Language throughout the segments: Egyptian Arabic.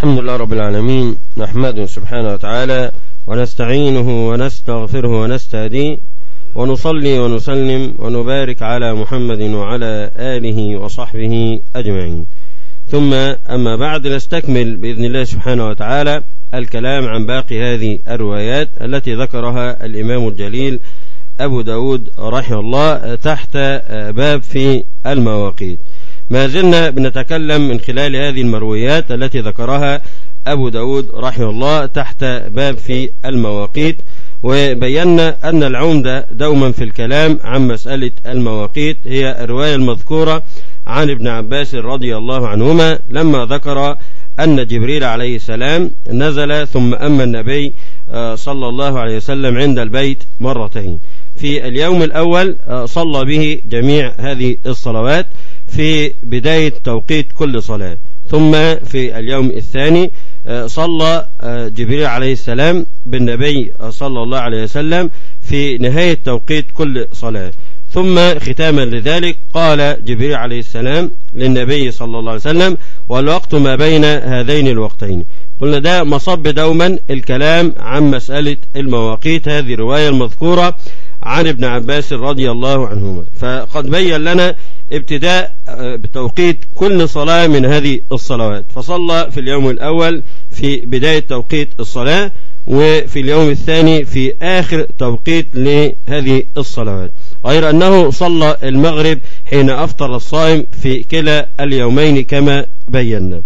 الحمد لله رب العالمين نحمده سبحانه وتعالى ونستعينه ونستغفره ونستهديه ونصلي ونسلم ونبارك على محمد وعلى آله وصحبه أجمعين ثم أما بعد نستكمل بإذن الله سبحانه وتعالى الكلام عن باقي هذه الروايات التي ذكرها الإمام الجليل أبو داود رحمه الله تحت باب في المواقيت ما زلنا بنتكلم من خلال هذه المرويات التي ذكرها أبو داود رحمه الله تحت باب في المواقيت وبينا أن العمدة دوما في الكلام عن مسألة المواقيت هي الرواية المذكورة عن ابن عباس رضي الله عنهما لما ذكر أن جبريل عليه السلام نزل ثم أما النبي صلى الله عليه وسلم عند البيت مرتين في اليوم الأول صلى به جميع هذه الصلوات في بداية توقيت كل صلاة ثم في اليوم الثاني صلى جبريل عليه السلام بالنبي صلى الله عليه وسلم في نهاية توقيت كل صلاة ثم ختاما لذلك قال جبريل عليه السلام للنبي صلى الله عليه وسلم والوقت ما بين هذين الوقتين قلنا ده مصب دوما الكلام عن مسألة المواقيت هذه الرواية المذكورة عن ابن عباس رضي الله عنهما فقد بين لنا ابتداء بتوقيت كل صلاة من هذه الصلوات فصلى في اليوم الأول في بداية توقيت الصلاة وفي اليوم الثاني في آخر توقيت لهذه الصلوات غير أنه صلى المغرب حين أفطر الصائم في كلا اليومين كما بينا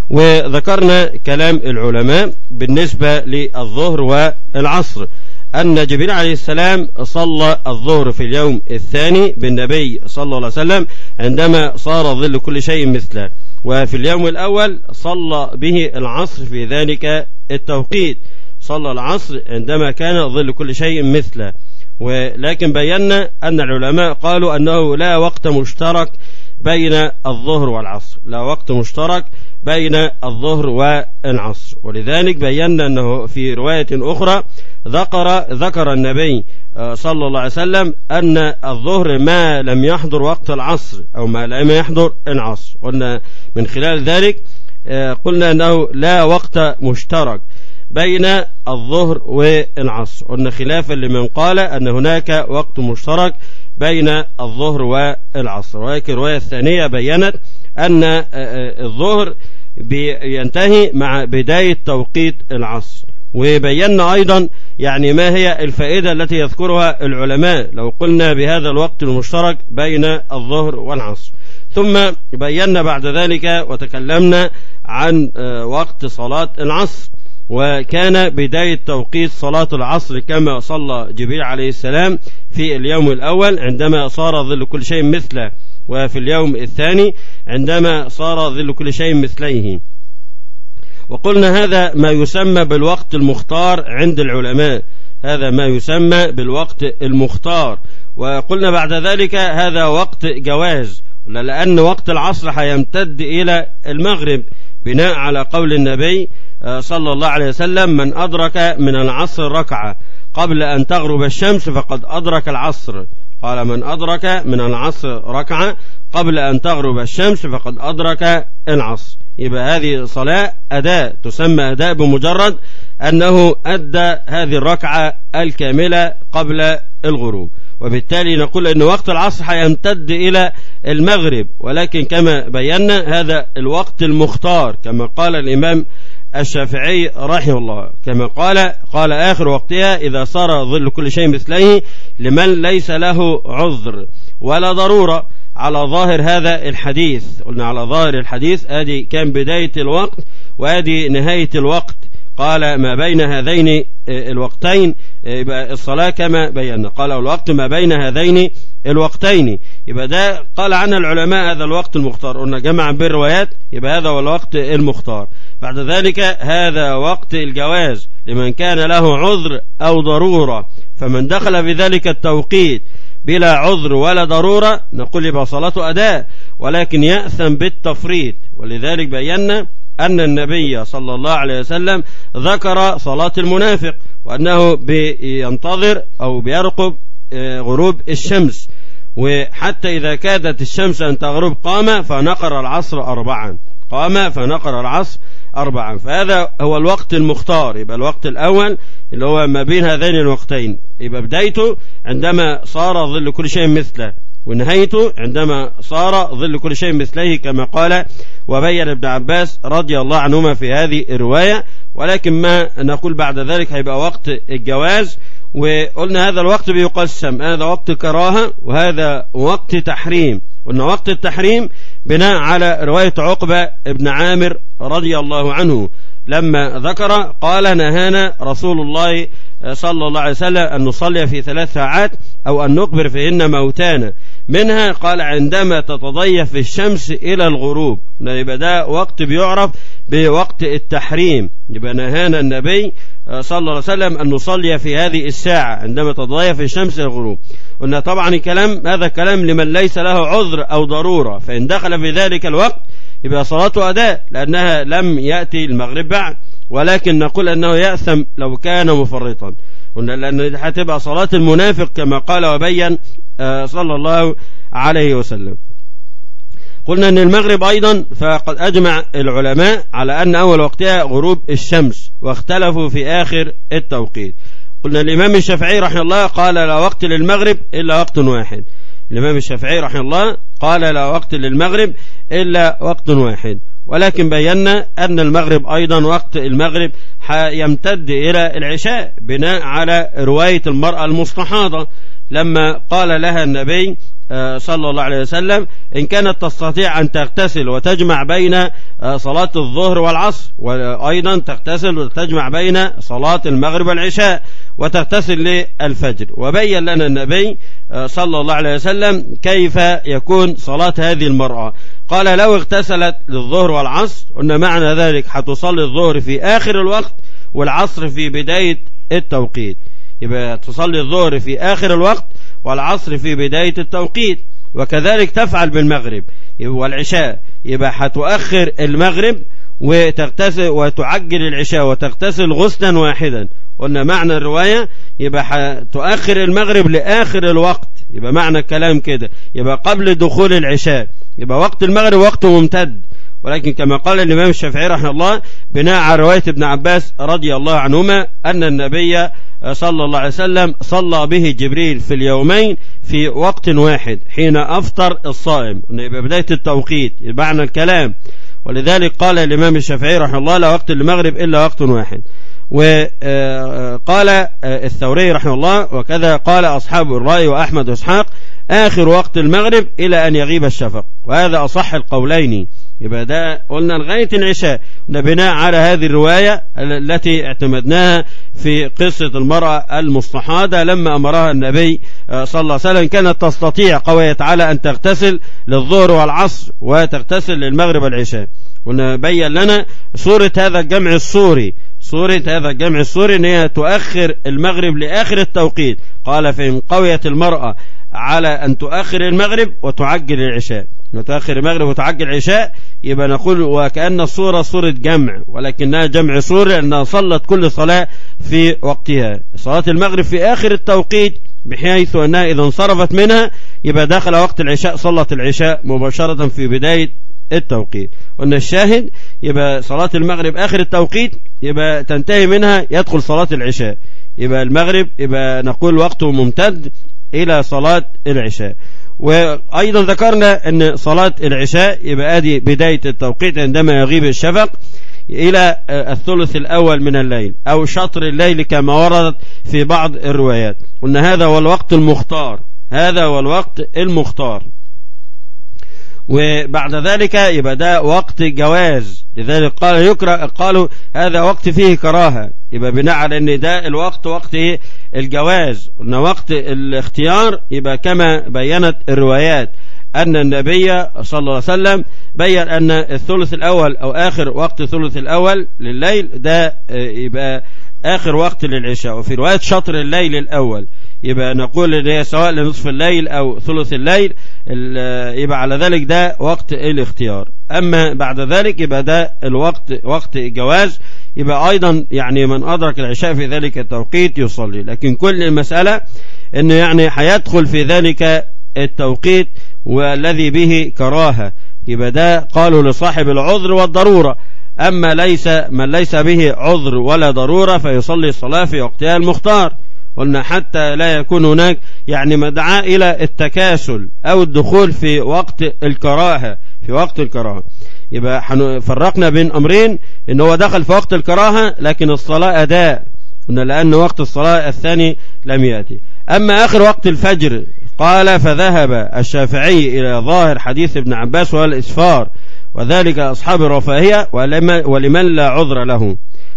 وذكرنا كلام العلماء بالنسبة للظهر والعصر أن جبريل عليه السلام صلى الظهر في اليوم الثاني بالنبي صلى الله عليه وسلم عندما صار ظل كل شيء مثله وفي اليوم الأول صلى به العصر في ذلك التوقيت صلى العصر عندما كان ظل كل شيء مثله ولكن بينا أن العلماء قالوا أنه لا وقت مشترك بين الظهر والعصر لا وقت مشترك بين الظهر والعصر ولذلك بينا أنه في رواية أخرى ذكر ذكر النبي صلى الله عليه وسلم أن الظهر ما لم يحضر وقت العصر أو ما لم يحضر العصر قلنا من خلال ذلك قلنا أنه لا وقت مشترك بين الظهر والعصر قلنا خلافا لمن قال أن هناك وقت مشترك بين الظهر والعصر ولكن الرواية الثانية بينت أن الظهر ينتهي مع بداية توقيت العصر وبينا أيضا يعني ما هي الفائدة التي يذكرها العلماء لو قلنا بهذا الوقت المشترك بين الظهر والعصر ثم بينا بعد ذلك وتكلمنا عن وقت صلاة العصر وكان بداية توقيت صلاة العصر كما صلى جبريل عليه السلام في اليوم الأول عندما صار ظل كل شيء مثله وفي اليوم الثاني عندما صار ظل كل شيء مثليه وقلنا هذا ما يسمى بالوقت المختار عند العلماء هذا ما يسمى بالوقت المختار وقلنا بعد ذلك هذا وقت جواز لأن وقت العصر هيمتد إلى المغرب بناء على قول النبي صلى الله عليه وسلم من أدرك من العصر ركعة قبل أن تغرب الشمس فقد أدرك العصر قال من أدرك من العصر ركعة قبل أن تغرب الشمس فقد أدرك العصر يبقى هذه صلاة أداء تسمى أداء بمجرد أنه أدى هذه الركعة الكاملة قبل الغروب وبالتالي نقول أن وقت العصر هيمتد إلى المغرب ولكن كما بينا هذا الوقت المختار كما قال الإمام الشافعي رحمه الله كما قال قال آخر وقتها إذا صار ظل كل شيء مثله لمن ليس له عذر ولا ضرورة على ظاهر هذا الحديث قلنا على ظاهر الحديث ادي كان بداية الوقت وادي نهاية الوقت قال ما بين هذين الوقتين يبقى الصلاة كما بينا قال الوقت ما بين هذين الوقتين يبقى ده قال عن العلماء هذا الوقت المختار قلنا جمعا بالروايات يبقى هذا هو الوقت المختار بعد ذلك هذا وقت الجواز لمن كان له عذر أو ضرورة فمن دخل في ذلك التوقيت بلا عذر ولا ضرورة نقول يبقى صلاته أداء ولكن يأثم بالتفريط ولذلك بينا أن النبي صلى الله عليه وسلم ذكر صلاة المنافق وأنه بينتظر أو بيرقب غروب الشمس وحتى إذا كادت الشمس أن تغرب قام فنقر العصر أربعا قام فنقر العصر أربعا فهذا هو الوقت المختار يبقى الوقت الأول اللي هو ما بين هذين الوقتين يبقى بدايته عندما صار ظل كل شيء مثله ونهايته عندما صار ظل كل شيء مثله كما قال وبين ابن عباس رضي الله عنهما في هذه الرواية ولكن ما نقول بعد ذلك هيبقى وقت الجواز وقلنا هذا الوقت بيقسم هذا وقت كراهة وهذا وقت تحريم قلنا وقت التحريم بناء على رواية عقبة ابن عامر رضي الله عنه لما ذكر قال نهانا رسول الله صلى الله عليه وسلم أن نصلي في ثلاث ساعات أو أن نقبر فيهن موتانا منها قال عندما تتضيف الشمس إلى الغروب يبقى ده وقت بيعرف بوقت التحريم يبقى نهانا النبي صلى الله عليه وسلم أن نصلي في هذه الساعة عندما تتضيف الشمس إلى الغروب قلنا طبعا الكلام هذا كلام لمن ليس له عذر أو ضرورة فإن دخل في ذلك الوقت يبقى صلاته أداء لأنها لم يأتي المغرب بعد ولكن نقول أنه يأثم لو كان مفرطا قلنا لأن هتبقى صلاة المنافق كما قال وبين صلى الله عليه وسلم قلنا أن المغرب أيضا فقد أجمع العلماء على أن أول وقتها غروب الشمس واختلفوا في آخر التوقيت قلنا الإمام الشافعي رحمه الله قال لا وقت للمغرب إلا وقت واحد الإمام الشافعي رحمه الله قال لا وقت للمغرب إلا وقت واحد ولكن بينا أن المغرب أيضا وقت المغرب يمتد إلى العشاء بناء على رواية المرأة المستحاضة لما قال لها النبي صلى الله عليه وسلم إن كانت تستطيع أن تغتسل وتجمع بين صلاة الظهر والعصر وأيضا تغتسل وتجمع بين صلاة المغرب والعشاء وتغتسل للفجر وبين لنا النبي صلى الله عليه وسلم كيف يكون صلاة هذه المرأة قال لو اغتسلت للظهر والعصر قلنا معنى ذلك هتصلي الظهر في آخر الوقت والعصر في بداية التوقيت يبقى تصلي الظهر في آخر الوقت والعصر في بداية التوقيت وكذلك تفعل بالمغرب والعشاء يبقى هتؤخر المغرب وتغتسل وتعجل العشاء وتغتسل غسلا واحدا قلنا معنى الرواية يبقى تؤخر المغرب لآخر الوقت يبقى معنى الكلام كده يبقى قبل دخول العشاء يبقى وقت المغرب وقت ممتد ولكن كما قال الإمام الشافعي رحمه الله بناء على رواية ابن عباس رضي الله عنهما أن النبي صلى الله عليه وسلم صلى به جبريل في اليومين في وقت واحد حين أفطر الصائم يبقى بداية التوقيت معنى الكلام ولذلك قال الإمام الشافعي رحمه الله لا وقت المغرب إلا وقت واحد وقال الثوري رحمه الله وكذا قال أصحاب الرأي وأحمد وإسحاق آخر وقت المغرب إلى أن يغيب الشفق وهذا أصح القولين يبقى ده قلنا لغاية العشاء بناء على هذه الرواية التي اعتمدناها في قصة المرأة المستحاضة لما أمرها النبي صلى الله عليه وسلم كانت تستطيع قوية على أن تغتسل للظهر والعصر وتغتسل للمغرب والعشاء قلنا بين لنا صورة هذا الجمع الصوري صورة هذا الجمع الصوري ان هي تؤخر المغرب لآخر التوقيت قال فإن قويت المرأة على أن تؤخر المغرب وتعجل العشاء وتؤخر المغرب وتعجل العشاء يبقى نقول وكأن الصورة صورة جمع ولكنها جمع صورة لأنها صلت كل صلاة في وقتها صلاة المغرب في آخر التوقيت بحيث أنها إذا انصرفت منها يبقى داخل وقت العشاء صلت العشاء مباشرة في بداية التوقيت قلنا الشاهد يبقى صلاة المغرب آخر التوقيت يبقى تنتهي منها يدخل صلاة العشاء يبقى المغرب يبقى نقول وقته ممتد إلى صلاة العشاء وأيضا ذكرنا أن صلاة العشاء يبقى ادي بداية التوقيت عندما يغيب الشفق إلى الثلث الأول من الليل أو شطر الليل كما وردت في بعض الروايات قلنا هذا هو الوقت المختار هذا هو الوقت المختار وبعد ذلك يبقى ده وقت جواز لذلك قال يكره قالوا هذا وقت فيه كراهة يبقى بناء على ان ده الوقت وقت ايه الجواز قلنا وقت الاختيار يبقى كما بينت الروايات أن النبي صلى الله عليه وسلم بين أن الثلث الأول أو آخر وقت الثلث الأول لليل ده يبقى آخر وقت للعشاء وفي رواية شطر الليل الأول يبقى نقول ان هي سواء لنصف الليل او ثلث الليل يبقى على ذلك ده وقت الاختيار اما بعد ذلك يبقى ده الوقت وقت جواز يبقى ايضا يعني من ادرك العشاء في ذلك التوقيت يصلي لكن كل المسألة انه يعني هيدخل في ذلك التوقيت والذي به كراهة يبقى ده قالوا لصاحب العذر والضرورة أما ليس من ليس به عذر ولا ضرورة فيصلي الصلاة في وقتها المختار قلنا حتى لا يكون هناك يعني مدعاة إلى التكاسل أو الدخول في وقت الكراهة في وقت الكراهة يبقى فرقنا بين أمرين إن هو دخل في وقت الكراهة لكن الصلاة أداء قلنا لأن وقت الصلاة الثاني لم يأتي أما آخر وقت الفجر قال فذهب الشافعي إلى ظاهر حديث ابن عباس وهو الإسفار وذلك أصحاب الرفاهية ولمن لا عذر له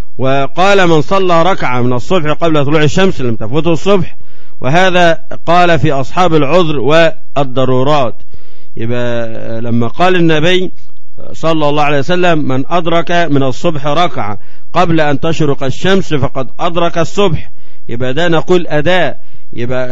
وقال من صلى ركعة من الصبح قبل طلوع الشمس لم تفوته الصبح وهذا قال في أصحاب العذر والضرورات يبقى لما قال النبي صلى الله عليه وسلم من أدرك من الصبح ركعة قبل أن تشرق الشمس فقد أدرك الصبح يبقى ده نقول أداء يبقى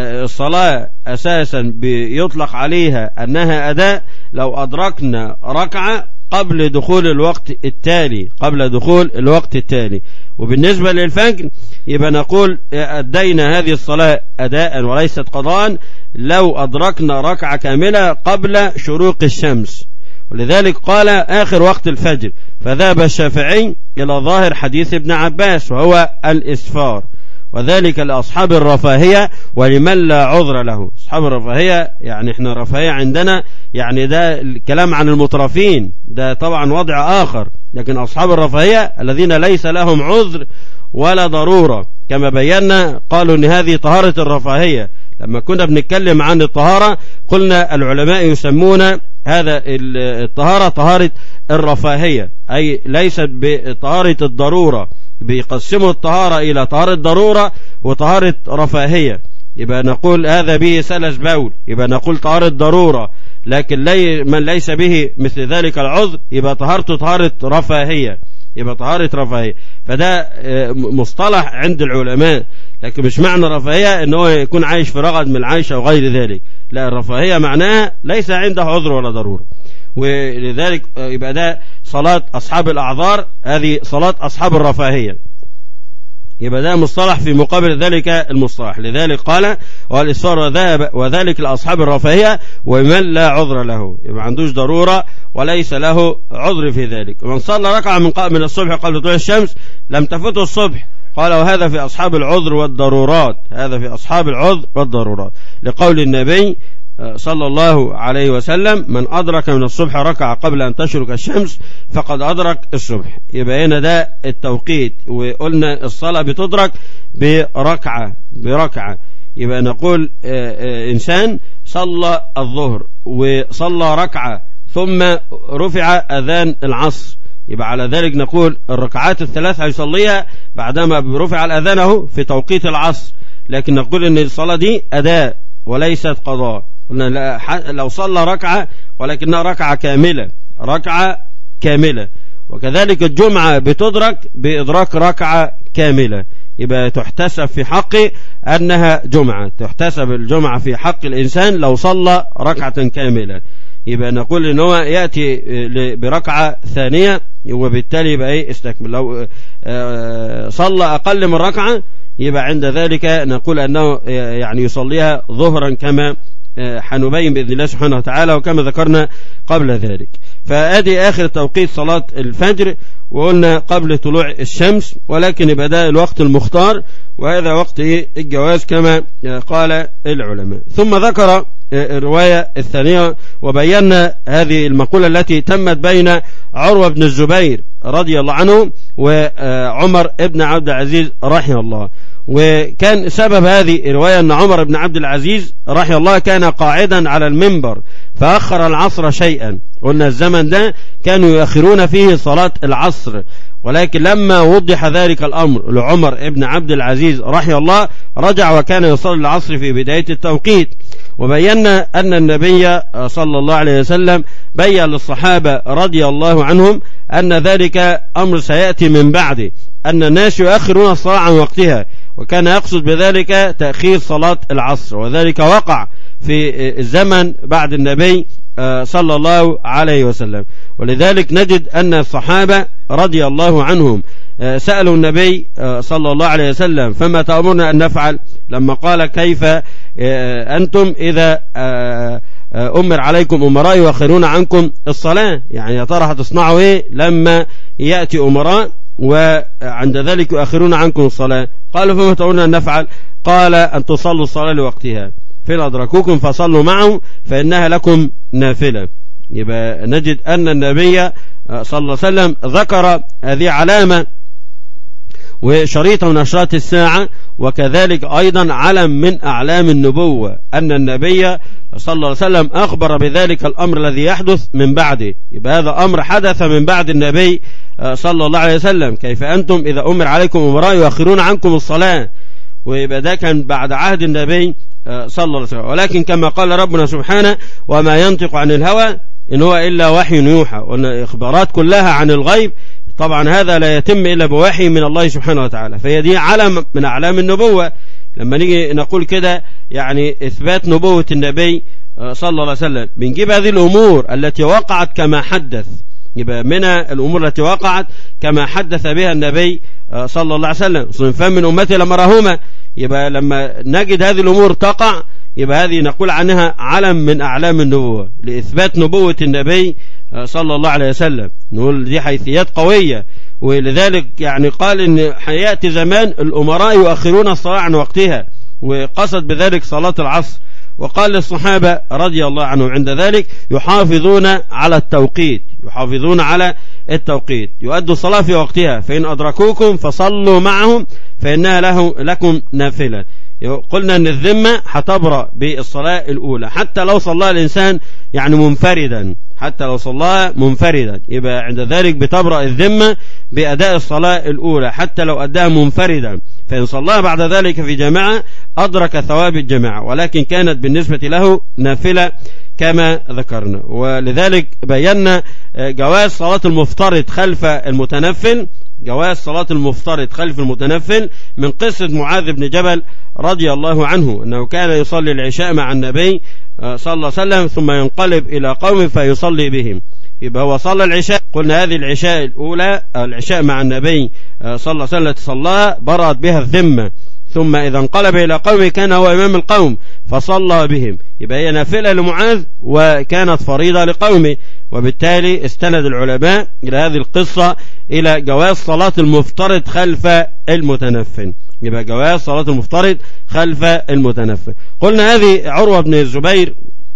الصلاة أساسا بيطلق عليها أنها أداء لو أدركنا ركعة قبل دخول الوقت التالي قبل دخول الوقت التالي وبالنسبة للفجر يبقى نقول أدينا هذه الصلاة أداء وليست قضاء لو أدركنا ركعة كاملة قبل شروق الشمس ولذلك قال آخر وقت الفجر فذهب الشافعي إلى ظاهر حديث ابن عباس وهو الإسفار وذلك لأصحاب الرفاهية ولمن لا عذر له أصحاب الرفاهية يعني احنا رفاهية عندنا يعني ده الكلام عن المترفين ده طبعا وضع آخر لكن أصحاب الرفاهية الذين ليس لهم عذر ولا ضرورة كما بينا قالوا ان هذه طهارة الرفاهية لما كنا بنتكلم عن الطهارة قلنا العلماء يسمون هذا الطهارة طهارة الرفاهية أي ليست بطهارة الضرورة بيقسموا الطهارة إلى طهارة ضرورة وطهارة رفاهية يبقى نقول هذا به سلس بول يبقى نقول طهارة ضرورة لكن لي من ليس به مثل ذلك العذر يبقى طهارته طهارة رفاهية يبقى طهارة رفاهية فده مصطلح عند العلماء لكن مش معنى رفاهية ان هو يكون عايش في رغد من العيشة وغير ذلك لا الرفاهية معناها ليس عنده عذر ولا ضرورة ولذلك يبقى ده صلاة أصحاب الأعذار هذه صلاة أصحاب الرفاهية يبقى ده مصطلح في مقابل ذلك المصطلح لذلك قال والإصرار وذهب وذلك لأصحاب الرفاهية ومن لا عذر له يبقى عندوش ضرورة وليس له عذر في ذلك ومن صلى ركعة من من الصبح قبل طلوع الشمس لم تفته الصبح قال وهذا في أصحاب العذر والضرورات هذا في أصحاب العذر والضرورات لقول النبي صلى الله عليه وسلم من أدرك من الصبح ركعة قبل أن تشرق الشمس فقد أدرك الصبح يبقى هنا ده التوقيت وقلنا الصلاة بتدرك بركعة بركعة يبقى نقول إنسان صلى الظهر وصلى ركعة ثم رفع أذان العصر يبقى على ذلك نقول الركعات الثلاث هيصليها بعدما رفع الأذان اهو في توقيت العصر لكن نقول ان الصلاة دي أداء وليست قضاء قلنا لو صلى ركعة ولكنها ركعة كاملة ركعة كاملة وكذلك الجمعة بتدرك بإدراك ركعة كاملة يبقى تحتسب في حقه أنها جمعة تحتسب الجمعة في حق الإنسان لو صلى ركعة كاملة يبقى نقول ان هو يأتي بركعة ثانية وبالتالي يبقى ايه استكمل لو صلى أقل من ركعة يبقى عند ذلك نقول أنه يعني يصليها ظهرا كما حنبين بإذن الله سبحانه وتعالى وكما ذكرنا قبل ذلك فأدي آخر توقيت صلاة الفجر وقلنا قبل طلوع الشمس ولكن يبقى ده الوقت المختار وهذا وقت الجواز كما قال العلماء ثم ذكر الرواية الثانية وبينا هذه المقولة التي تمت بين عروة بن الزبير رضي الله عنه وعمر بن عبد العزيز رحمه الله وكان سبب هذه الرواية أن عمر بن عبد العزيز رحمه الله كان قاعدا على المنبر فأخر العصر شيئا قلنا الزمن ده كانوا يؤخرون فيه صلاة العصر ولكن لما وضح ذلك الأمر لعمر بن عبد العزيز رحمه الله رجع وكان يصلي العصر في بداية التوقيت وبينا أن النبي صلى الله عليه وسلم بين للصحابة رضي الله عنهم أن ذلك أمر سيأتي من بعده أن الناس يؤخرون الصلاة عن وقتها وكان يقصد بذلك تأخير صلاة العصر وذلك وقع في الزمن بعد النبي صلى الله عليه وسلم ولذلك نجد أن الصحابة رضي الله عنهم سألوا النبي صلى الله عليه وسلم فما تأمرنا أن نفعل لما قال كيف أنتم إذا أمر عليكم أمراء يؤخرون عنكم الصلاة يعني يا ترى هتصنعوا إيه لما يأتي أمراء وعند ذلك يؤخرون عنكم الصلاة قالوا فما تقولون أن نفعل قال أن تصلوا الصلاة لوقتها فإن أدركوكم فصلوا معهم فإنها لكم نافلة يبقى نجد أن النبي صلى الله عليه وسلم ذكر هذه علامة وشريطة من أشراط الساعة وكذلك أيضا علم من أعلام النبوة أن النبي صلى الله عليه وسلم أخبر بذلك الأمر الذي يحدث من بعده يبقى هذا أمر حدث من بعد النبي صلى الله عليه وسلم كيف أنتم إذا أمر عليكم أمراء يؤخرون عنكم الصلاة ويبقى ده كان بعد عهد النبي صلى الله عليه وسلم ولكن كما قال ربنا سبحانه وما ينطق عن الهوى إن هو إلا وحي يوحى وأن الإخبارات كلها عن الغيب طبعا هذا لا يتم إلا بوحي من الله سبحانه وتعالى فهي دي علم من أعلام النبوة لما نيجي نقول كده يعني إثبات نبوة النبي صلى الله عليه وسلم بنجيب هذه الأمور التي وقعت كما حدث يبقى من الأمور التي وقعت كما حدث بها النبي صلى الله عليه وسلم صنفان من أمتي لما راهما يبقى لما نجد هذه الأمور تقع يبقى هذه نقول عنها علم من أعلام النبوة لإثبات نبوة النبي صلى الله عليه وسلم نقول دي حيثيات قوية ولذلك يعني قال ان حياتي زمان الأمراء يؤخرون الصلاة عن وقتها وقصد بذلك صلاة العصر وقال للصحابة رضي الله عنهم عند ذلك يحافظون على التوقيت يحافظون على التوقيت يؤدوا الصلاة في وقتها فإن أدركوكم فصلوا معهم فإنها له لكم نافلة قلنا أن الذمة هتبرأ بالصلاة الأولى حتى لو صلى الإنسان يعني منفردا حتى لو صلاها منفردا يبقى عند ذلك بتبرأ الذمة بأداء الصلاة الأولى حتى لو أداها منفردا فإن صلاها بعد ذلك في جماعة أدرك ثواب الجماعة ولكن كانت بالنسبة له نافلة كما ذكرنا ولذلك بينا جواز صلاة المفترض خلف المتنفل جواز صلاة المفترض خلف المتنفل من قصة معاذ بن جبل رضي الله عنه أنه كان يصلي العشاء مع النبي صلى الله عليه وسلم ثم ينقلب إلى قوم فيصلي بهم يبقى هو صلى العشاء قلنا هذه العشاء الأولى العشاء مع النبي صلى الله عليه وسلم صلاها برأت بها الذمة ثم إذا انقلب إلى قومه كان هو إمام القوم فصلى بهم يبقى هي نافلة لمعاذ وكانت فريضة لقومه وبالتالي استند العلماء إلى هذه القصة إلى جواز صلاة المفترض خلف المتنفل يبقى جواز صلاة المفترض خلف المتنفل قلنا هذه عروة بن الزبير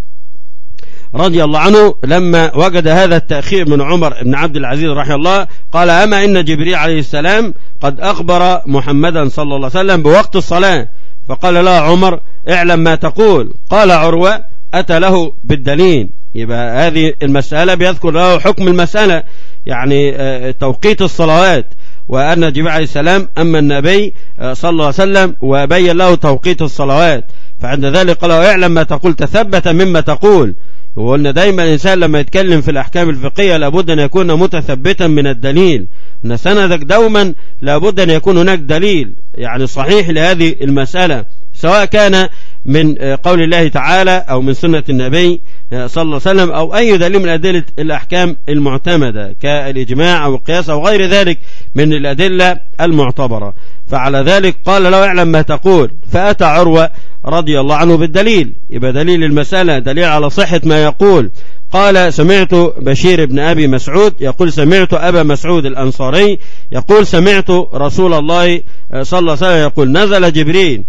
رضي الله عنه لما وجد هذا التأخير من عمر بن عبد العزيز رحمه الله قال أما إن جبريل عليه السلام قد أخبر محمدا صلى الله عليه وسلم بوقت الصلاة فقال له عمر اعلم ما تقول قال عروة أتى له بالدليل يبقى هذه المسألة بيذكر له حكم المسألة يعني توقيت الصلوات وأن جبريل عليه السلام أما النبي صلى الله عليه وسلم وبين له توقيت الصلوات فعند ذلك قال اعلم ما تقول تثبت مما تقول وقلنا دايما الإنسان لما يتكلم في الأحكام الفقهية لابد أن يكون متثبتا من الدليل أن سندك دوما لابد أن يكون هناك دليل يعني صحيح لهذه المسألة سواء كان من قول الله تعالى أو من سنة النبي صلى الله عليه وسلم أو أي دليل من أدلة الأحكام المعتمدة كالإجماع أو القياس أو غير ذلك من الأدلة المعتبرة فعلى ذلك قال له اعلم ما تقول فأتى عروة رضي الله عنه بالدليل يبقى دليل المسألة دليل على صحة ما يقول قال سمعت بشير بن أبي مسعود يقول سمعت أبا مسعود الأنصاري يقول سمعت رسول الله صلى الله عليه وسلم يقول نزل جبريل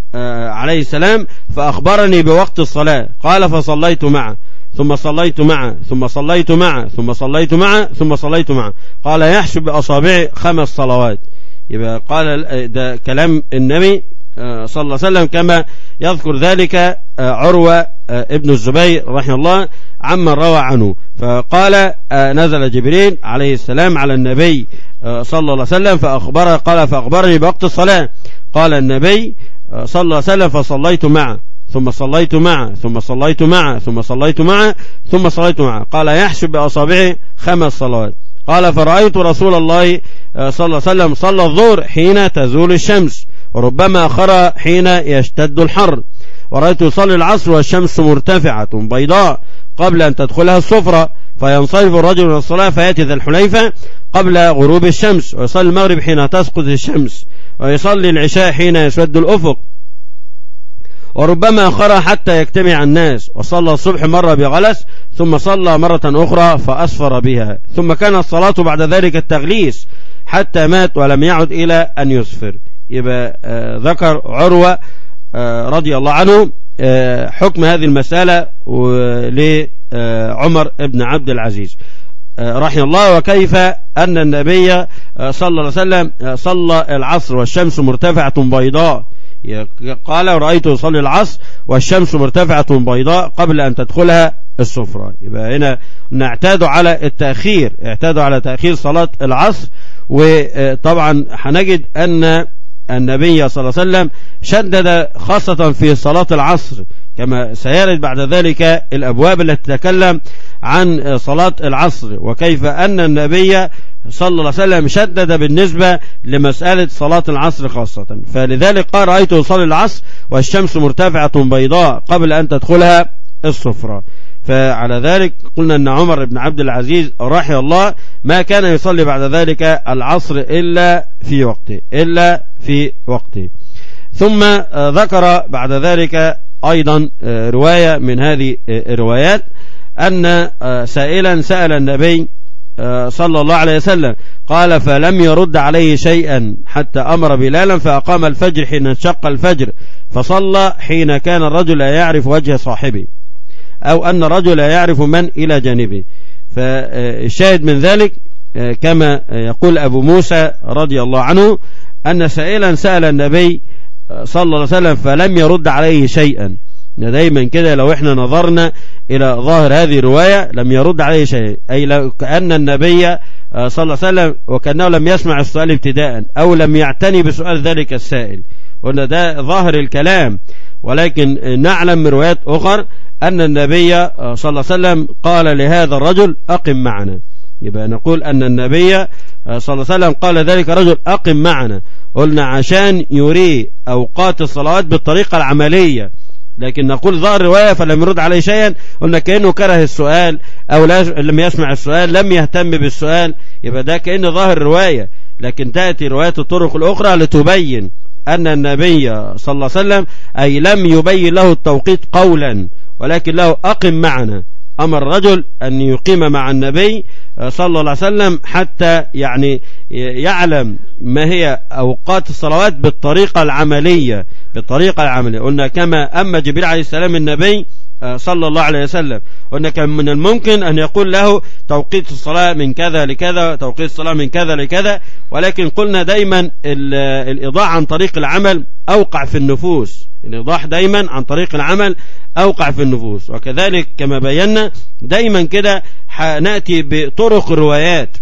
عليه السلام فأخبرني بوقت الصلاة قال فصليت معه ثم صليت معه ثم صليت معه ثم صليت معه ثم صليت معه قال يحسب بأصابعي خمس صلوات يبقى قال ده كلام النبي صلى الله عليه وسلم كما يذكر ذلك عروة ابن الزبير رحمه الله عما روى عنه فقال نزل جبريل عليه السلام على النبي صلى الله عليه وسلم فأخبر قال فأخبرني بوقت الصلاة قال النبي صلى الله عليه وسلم فصليت معه ثم صليت معه ثم صليت معه ثم صليت معه ثم صليت معه قال يحسب بأصابعه خمس صلوات قال فرأيت رسول الله صلى الله عليه وسلم صلى الظهر حين تزول الشمس وربما أخر حين يشتد الحر ورأيت يصلي العصر والشمس مرتفعة بيضاء قبل أن تدخلها الصفرة فينصرف الرجل من الصلاة فيأتي ذا الحليفة قبل غروب الشمس ويصلي المغرب حين تسقط الشمس ويصلي العشاء حين يسود الأفق وربما أخرها حتى يجتمع الناس وصلى الصبح مرة بغلس ثم صلى مرة أخرى فأسفر بها ثم كانت الصلاة بعد ذلك التغليس حتى مات ولم يعد إلى أن يسفر يبقى آه ذكر عروة آه رضي الله عنه آه حكم هذه المسألة لعمر بن عبد العزيز رحمه الله وكيف أن النبي صلى الله عليه وسلم صلى العصر والشمس مرتفعة بيضاء قال رأيته يصلي العصر والشمس مرتفعة بيضاء قبل أن تدخلها السفرة يبقى هنا نعتاد على التأخير اعتادوا على تأخير صلاة العصر وطبعا هنجد أن النبي صلى الله عليه وسلم شدد خاصة في صلاة العصر كما سيرد بعد ذلك الأبواب التي تتكلم عن صلاة العصر وكيف أن النبي صلى الله عليه وسلم شدد بالنسبة لمسألة صلاة العصر خاصة فلذلك قال رأيته يصلي العصر والشمس مرتفعة بيضاء قبل أن تدخلها الصفرة فعلى ذلك قلنا أن عمر بن عبد العزيز رحمه الله ما كان يصلي بعد ذلك العصر إلا في وقته إلا في وقته ثم ذكر بعد ذلك أيضا رواية من هذه الروايات أن سائلا سأل النبي صلى الله عليه وسلم قال فلم يرد عليه شيئا حتى أمر بلالا فأقام الفجر حين انشق الفجر فصلى حين كان الرجل لا يعرف وجه صاحبه أو أن الرجل لا يعرف من إلى جانبه فالشاهد من ذلك كما يقول أبو موسى رضي الله عنه أن سائلا سأل النبي صلى الله عليه وسلم فلم يرد عليه شيئا دايما كده لو احنا نظرنا إلى ظاهر هذه الرواية لم يرد عليه شيء أي لو كأن النبي صلى الله عليه وسلم وكأنه لم يسمع السؤال ابتداء أو لم يعتني بسؤال ذلك السائل قلنا ده ظاهر الكلام ولكن نعلم من روايات أخر أن النبي صلى الله عليه وسلم قال لهذا الرجل أقم معنا يبقى نقول أن النبي صلى الله عليه وسلم قال ذلك رجل أقم معنا قلنا عشان يري أوقات الصلوات بالطريقة العملية لكن نقول ظهر رواية فلم يرد عليه شيئا قلنا كأنه كره السؤال أو لم يسمع السؤال لم يهتم بالسؤال يبقى ده كأنه ظاهر رواية لكن تأتي روايات الطرق الأخرى لتبين أن النبي صلى الله عليه وسلم أي لم يبين له التوقيت قولا ولكن له أقم معنا أمر الرجل أن يقيم مع النبي صلى الله عليه وسلم حتى يعني يعلم ما هي أوقات الصلوات بالطريقة العملية بالطريقة العملية قلنا كما أما جبريل عليه السلام النبي صلى الله عليه وسلم قلنا كان من الممكن أن يقول له توقيت الصلاة من كذا لكذا توقيت الصلاة من كذا لكذا ولكن قلنا دايما الإضاءة عن طريق العمل أوقع في النفوس الإيضاح دايما عن طريق العمل أوقع في النفوس وكذلك كما بينا دايما كده نأتي بطرق الروايات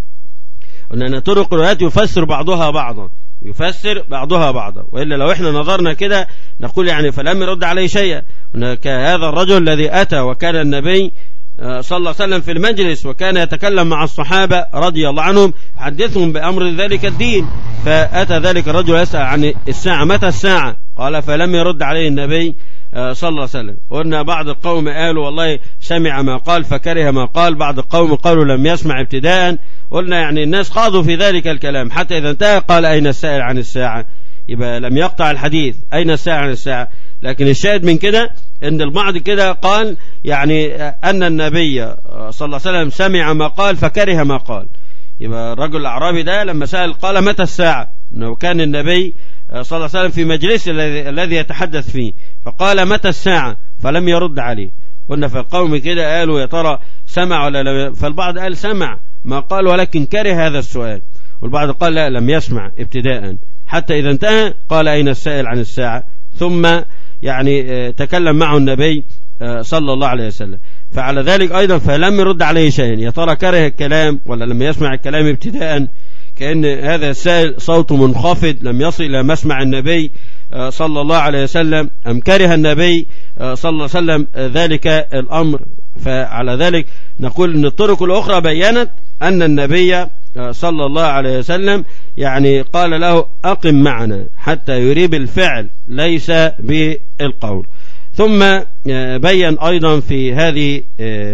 قلنا أن طرق الروايات يفسر بعضها بعضا يفسر بعضها بعضا وإلا لو احنا نظرنا كده نقول يعني فلم يرد عليه شيئا هناك هذا الرجل الذي أتى وكان النبي صلى الله عليه وسلم في المجلس وكان يتكلم مع الصحابة رضي الله عنهم حدثهم بأمر ذلك الدين فأتى ذلك الرجل يسأل عن الساعة متى الساعة قال فلم يرد عليه النبي صلى الله عليه وسلم قلنا بعض القوم قالوا والله سمع ما قال فكره ما قال بعض القوم قالوا لم يسمع ابتداء قلنا يعني الناس خاضوا في ذلك الكلام حتى إذا انتهى قال أين السائل عن الساعة يبقى لم يقطع الحديث أين الساعة عن الساعة لكن الشاهد من كده ان البعض كده قال يعني أن النبي صلى الله عليه وسلم سمع ما قال فكره ما قال يبقى الرجل الأعرابي ده لما سأل قال متى الساعة انه كان النبي صلى الله عليه وسلم في مجلس الذي يتحدث فيه فقال متى الساعة فلم يرد عليه قلنا فالقوم كده قالوا يا ترى سمع ولا لا فالبعض قال سمع ما قال ولكن كره هذا السؤال والبعض قال لا لم يسمع ابتداء حتى إذا انتهى قال أين السائل عن الساعة ثم يعني تكلم معه النبي صلى الله عليه وسلم فعلى ذلك أيضا فلم يرد عليه شيئا يا ترى كره الكلام ولا لم يسمع الكلام ابتداء كأن هذا السائل صوته منخفض لم يصل إلى مسمع النبي صلى الله عليه وسلم أم كره النبي صلى الله عليه وسلم ذلك الأمر فعلى ذلك نقول أن الطرق الأخرى بيّنت أن النبي صلى الله عليه وسلم يعني قال له أقم معنا حتى يريب الفعل ليس بالقول ثم بين أيضا في هذه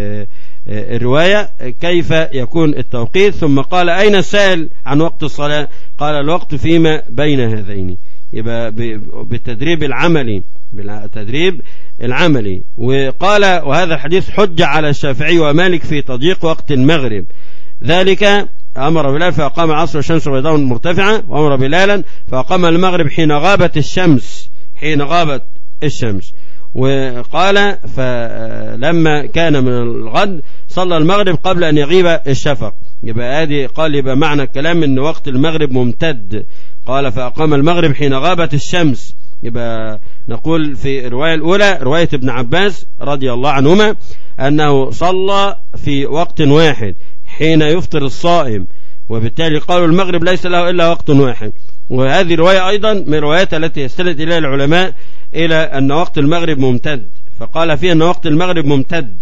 الرواية كيف يكون التوقيت ثم قال أين السائل عن وقت الصلاة قال الوقت فيما بين هذين يبقى بالتدريب العملي بالتدريب العملي وقال وهذا الحديث حجة على الشافعي ومالك في تضييق وقت المغرب ذلك أمر بلال فأقام العصر والشمس بيضاء مرتفعة وأمر بلالا فأقام المغرب حين غابت الشمس حين غابت الشمس وقال فلما كان من الغد صلى المغرب قبل أن يغيب الشفق يبقى هذه قال يبقى معنى الكلام أن وقت المغرب ممتد قال فأقام المغرب حين غابت الشمس يبقى نقول في الرواية الأولى رواية ابن عباس رضي الله عنهما أنه صلى في وقت واحد حين يفطر الصائم وبالتالي قالوا المغرب ليس له إلا وقت واحد وهذه رواية أيضا من الروايات التي يستند إليها العلماء إلى أن وقت المغرب ممتد فقال فيه أن وقت المغرب ممتد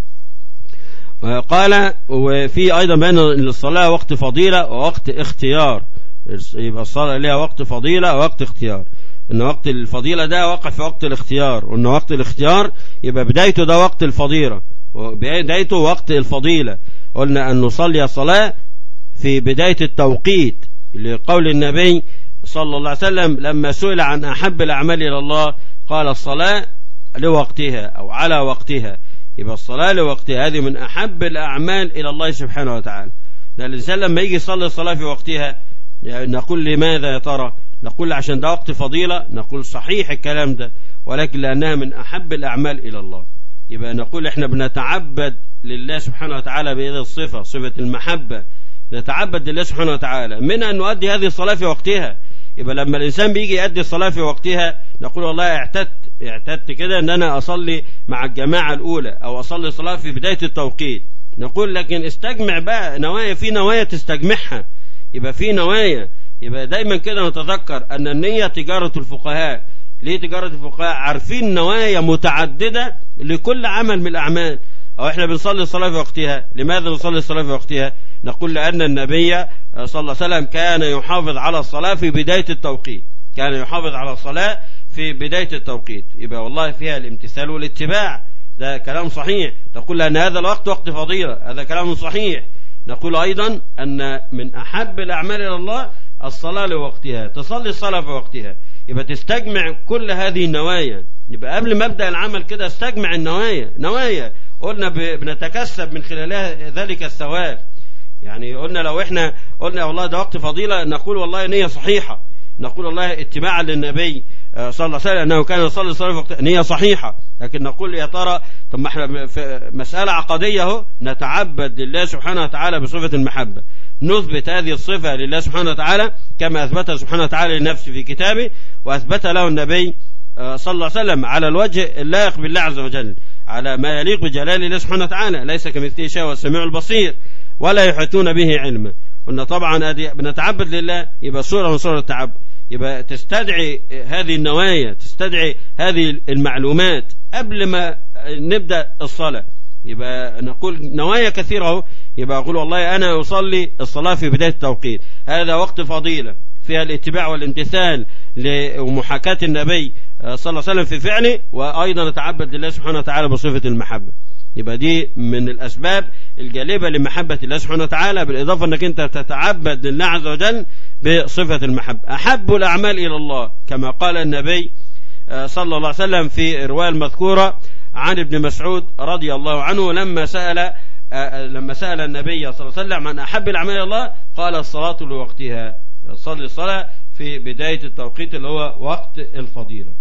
قال وفي أيضا بأن الصلاة وقت فضيلة ووقت اختيار يبقى الصلاة لها وقت فضيلة ووقت اختيار ان وقت الفضيلة ده وقع في وقت الاختيار وان وقت الاختيار يبقى بدايته ده وقت الفضيلة وبدايته وقت الفضيلة قلنا أن نصلي الصلاة في بداية التوقيت لقول النبي صلى الله عليه وسلم لما سئل عن أحب الأعمال إلى الله قال الصلاة لوقتها أو على وقتها يبقى الصلاة لوقتها هذه من أحب الأعمال إلى الله سبحانه وتعالى ده الإنسان لما يجي يصلي الصلاة في وقتها يعني نقول لماذا يا ترى نقول عشان ده وقت فضيلة نقول صحيح الكلام ده ولكن لأنها من أحب الأعمال إلى الله يبقى نقول احنا بنتعبد لله سبحانه وتعالى بهذه الصفة صفة المحبة نتعبد لله سبحانه وتعالى من أن نؤدي هذه الصلاة في وقتها يبقى لما الإنسان بيجي يؤدي الصلاة في وقتها نقول والله اعتدت اعتدت كده أن أنا أصلي مع الجماعة الأولى أو أصلي صلاة في بداية التوقيت نقول لكن استجمع بقى نوايا في نوايا تستجمعها يبقى في نوايا يبقى دايما كده نتذكر أن النية تجارة الفقهاء ليه تجارة الفقهاء عارفين نوايا متعددة لكل عمل من الأعمال أو إحنا بنصلي الصلاة في وقتها لماذا نصلي الصلاة في وقتها نقول لأن النبي صلى الله عليه وسلم كان يحافظ على الصلاة في بداية التوقيت كان يحافظ على الصلاة في بداية التوقيت يبقى والله فيها الامتثال والاتباع ده كلام صحيح نقول أن هذا الوقت وقت فضيلة هذا كلام صحيح نقول أيضا أن من أحب الأعمال إلى الله الصلاة لوقتها تصلي الصلاة في وقتها يبقى تستجمع كل هذه النوايا يبقى قبل ما ابدا العمل كده استجمع النوايا نوايا قلنا بنتكسب من خلالها ذلك الثواب يعني قلنا لو احنا قلنا والله ده وقت فضيلة نقول والله نية صحيحة نقول والله اتباعا للنبي صلى الله عليه وسلم انه كان يصلي الصلاه في وقت نيه صحيحه لكن نقول يا ترى طب ما احنا في مساله عقديه اهو نتعبد لله سبحانه وتعالى بصفه المحبه نثبت هذه الصفه لله سبحانه وتعالى كما اثبتها سبحانه وتعالى لنفسه في كتابه واثبت له النبي صلى الله عليه وسلم على الوجه اللائق بالله عز وجل على ما يليق بجلال الله سبحانه وتعالى ليس كمثله شيء والسميع البصير ولا يحيطون به علما قلنا طبعا بنتعبد لله يبقى صورة من صور التعبد يبقى تستدعي هذه النوايا تستدعي هذه المعلومات قبل ما نبدأ الصلاة يبقى نقول نوايا كثيرة يبقى أقول والله أنا أصلي الصلاة في بداية التوقيت هذا وقت فضيلة فيها الاتباع والامتثال لمحاكاة النبي صلى الله عليه وسلم في فعله وأيضا نتعبد لله سبحانه وتعالى بصفة المحبة يبقى دي من الأسباب الجالبة لمحبة الله سبحانه وتعالى بالإضافة أنك أنت تتعبد لله عز وجل بصفة المحبة أحب الأعمال إلى الله كما قال النبي صلى الله عليه وسلم في الرواية المذكورة عن ابن مسعود رضي الله عنه لما سأل لما سأل النبي صلى الله عليه وسلم عن أحب الأعمال إلى الله قال الصلاة لوقتها صلي الصلاة في بداية التوقيت اللي هو وقت الفضيلة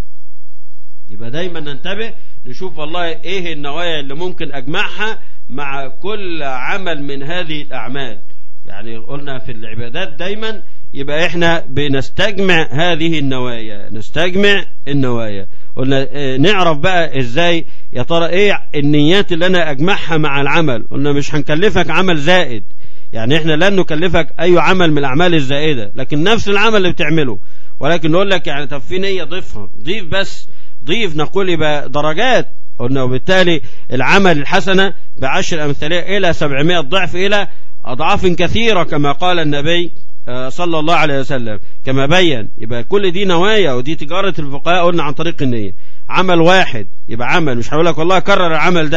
يبقى دايما ننتبه نشوف والله ايه النوايا اللي ممكن اجمعها مع كل عمل من هذه الاعمال يعني قلنا في العبادات دايما يبقى احنا بنستجمع هذه النوايا نستجمع النوايا قلنا اه نعرف بقى ازاي يا ترى ايه النيات اللي انا اجمعها مع العمل قلنا مش هنكلفك عمل زائد يعني احنا لن نكلفك اي عمل من الاعمال الزائده لكن نفس العمل اللي بتعمله ولكن نقول لك يعني طب في نيه ضيفها ضيف بس ضيف نقول يبقى درجات قلنا وبالتالي العمل الحسنة بعشر أمثالها إلى سبعمائة ضعف إلى أضعاف كثيرة كما قال النبي صلى الله عليه وسلم كما بين يبقى كل دي نوايا ودي تجارة الفقهاء قلنا عن طريق النية عمل واحد يبقى عمل مش هقول لك والله كرر العمل ده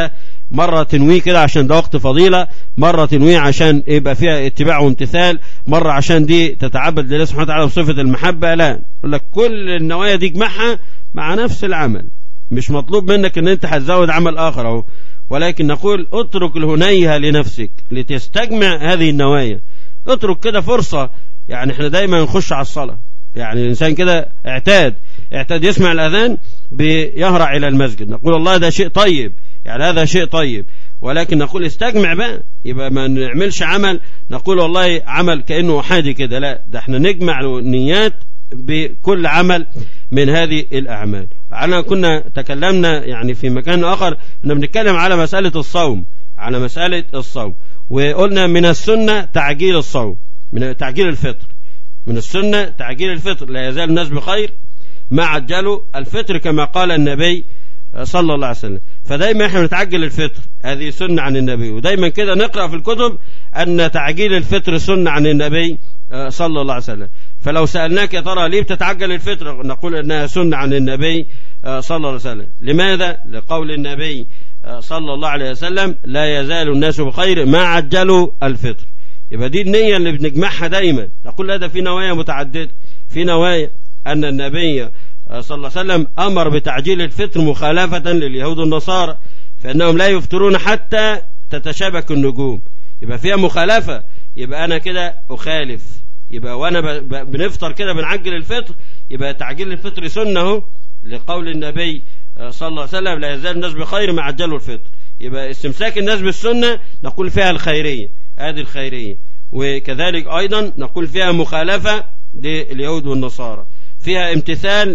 مرة تنويه كده عشان ده وقت فضيلة مرة تنويه عشان يبقى فيها اتباع وامتثال مرة عشان دي تتعبد لله سبحانه وتعالى بصفة المحبة لا يقول لك كل النوايا دي اجمعها مع نفس العمل مش مطلوب منك ان انت هتزود عمل اخر اهو ولكن نقول اترك الهنيهة لنفسك لتستجمع هذه النوايا اترك كده فرصة يعني احنا دايما نخش على الصلاة يعني الانسان كده اعتاد اعتاد يسمع الاذان بيهرع الى المسجد نقول الله ده شيء طيب يعني هذا شيء طيب ولكن نقول استجمع بقى يبقى ما نعملش عمل نقول والله عمل كأنه أحادي كده لا ده احنا نجمع نيات بكل عمل من هذه الأعمال أنا كنا تكلمنا يعني في مكان آخر كنا بنتكلم على مسألة الصوم على مسألة الصوم وقلنا من السنة تعجيل الصوم من تعجيل الفطر من السنة تعجيل الفطر لا يزال الناس بخير ما عجلوا الفطر كما قال النبي صلى الله عليه وسلم فدايما احنا بنتعجل الفطر هذه سنة عن النبي ودايما كده نقرأ في الكتب أن تعجيل الفطر سنة عن النبي صلى الله عليه وسلم فلو سألناك يا ترى ليه بتتعجل الفطر نقول أنها سنة عن النبي صلى الله عليه وسلم لماذا لقول النبي صلى الله عليه وسلم لا يزال الناس بخير ما عجلوا الفطر يبقى دي النية اللي بنجمعها دايما نقول هذا في نوايا متعددة في نوايا أن النبي صلى الله عليه وسلم أمر بتعجيل الفطر مخالفة لليهود والنصارى فإنهم لا يفطرون حتى تتشابك النجوم يبقى فيها مخالفة يبقى أنا كده أخالف يبقى وأنا بنفطر كده بنعجل الفطر يبقى تعجيل الفطر سنة لقول النبي صلى الله عليه وسلم لا يزال الناس بخير ما عجلوا الفطر يبقى استمساك الناس بالسنة نقول فيها الخيرية هذه الخيرية وكذلك أيضا نقول فيها مخالفة لليهود والنصارى فيها امتثال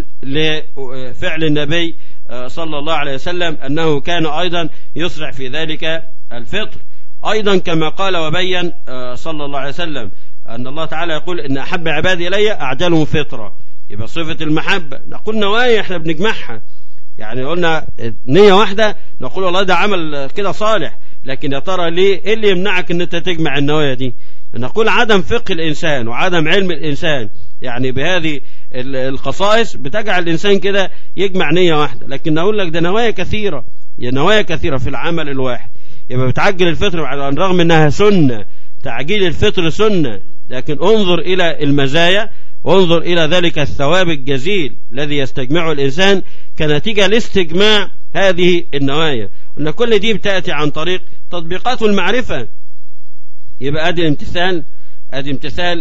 لفعل النبي صلى الله عليه وسلم أنه كان أيضا يسرع في ذلك الفطر أيضا كما قال وبين صلى الله عليه وسلم أن الله تعالى يقول إن أحب عبادي إلي أعجلهم فطرة يبقى صفة المحبة نقول نوايا احنا بنجمعها يعني قلنا نية واحدة نقول والله ده عمل كده صالح لكن يا ترى ليه ايه اللي يمنعك ان انت تجمع النوايا دي نقول عدم فقه الانسان وعدم علم الانسان يعني بهذه الخصائص بتجعل الانسان كده يجمع نية واحدة لكن اقول لك ده نوايا كثيرة يا نوايا كثيرة في العمل الواحد يبقى بتعجل الفطر على الرغم انها سنة تعجيل الفطر سنة لكن انظر الى المزايا انظر الى ذلك الثواب الجزيل الذي يستجمعه الانسان كنتيجة لاستجماع هذه النوايا ان كل دي بتأتي عن طريق تطبيقات المعرفة يبقى ادي امتثال ادي امتثال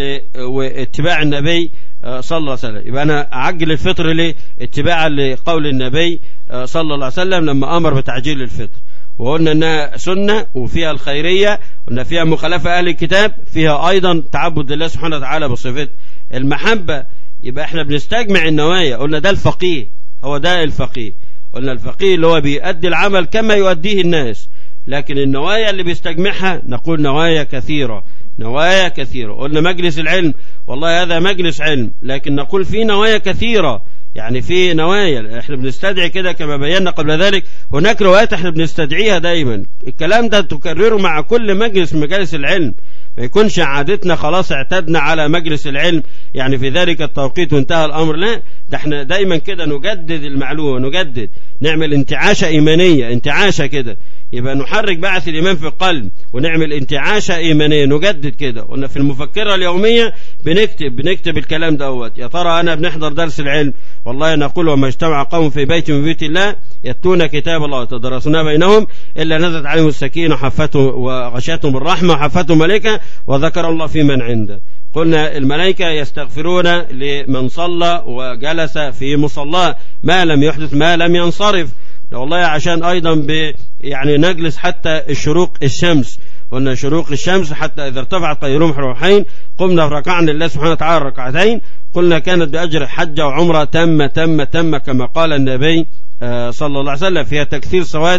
واتباع النبي صلى الله عليه وسلم يبقى انا اعجل الفطر ليه اتباعا لقول النبي صلى الله عليه وسلم لما امر بتعجيل الفطر وقلنا انها سنة وفيها الخيرية وان فيها مخالفة اهل الكتاب فيها ايضا تعبد لله سبحانه وتعالى بصفة المحبة يبقى احنا بنستجمع النوايا قلنا ده الفقيه هو ده الفقيه قلنا الفقيه اللي هو بيؤدي العمل كما يؤديه الناس لكن النوايا اللي بيستجمعها نقول نوايا كثيرة نوايا كثيرة قلنا مجلس العلم والله هذا مجلس علم لكن نقول في نوايا كثيرة يعني في نوايا احنا بنستدعي كده كما بينا قبل ذلك هناك روايات احنا بنستدعيها دايما الكلام ده تكرره مع كل مجلس من مجالس العلم ما يكونش عادتنا خلاص اعتدنا على مجلس العلم يعني في ذلك التوقيت وانتهى الامر لا ده احنا دايما كده نجدد المعلومه نجدد نعمل انتعاشه ايمانيه انتعاشه كده يبقى نحرك بعث الإيمان في القلب ونعمل انتعاشة إيمانية نجدد كده قلنا في المفكرة اليومية بنكتب بنكتب الكلام دوت يا ترى أنا بنحضر درس العلم والله نقول وما اجتمع قوم في بيت من بيوت الله يتلون كتاب الله ويتدرسون بينهم إلا نزلت عليهم السكينة حفتهم وغشيتهم الرحمة وحفتهم ملكة وذكر الله في من عنده قلنا الملائكة يستغفرون لمن صلى وجلس في مصلاه ما لم يحدث ما لم ينصرف والله عشان أيضا ب يعني نجلس حتى الشروق الشمس قلنا شروق الشمس حتى إذا ارتفعت قيروم روحين قمنا ركعنا لله سبحانه وتعالى ركعتين قلنا كانت بأجر حجة وعمرة تم تم تم كما قال النبي صلى الله عليه وسلم فيها تكثير سواد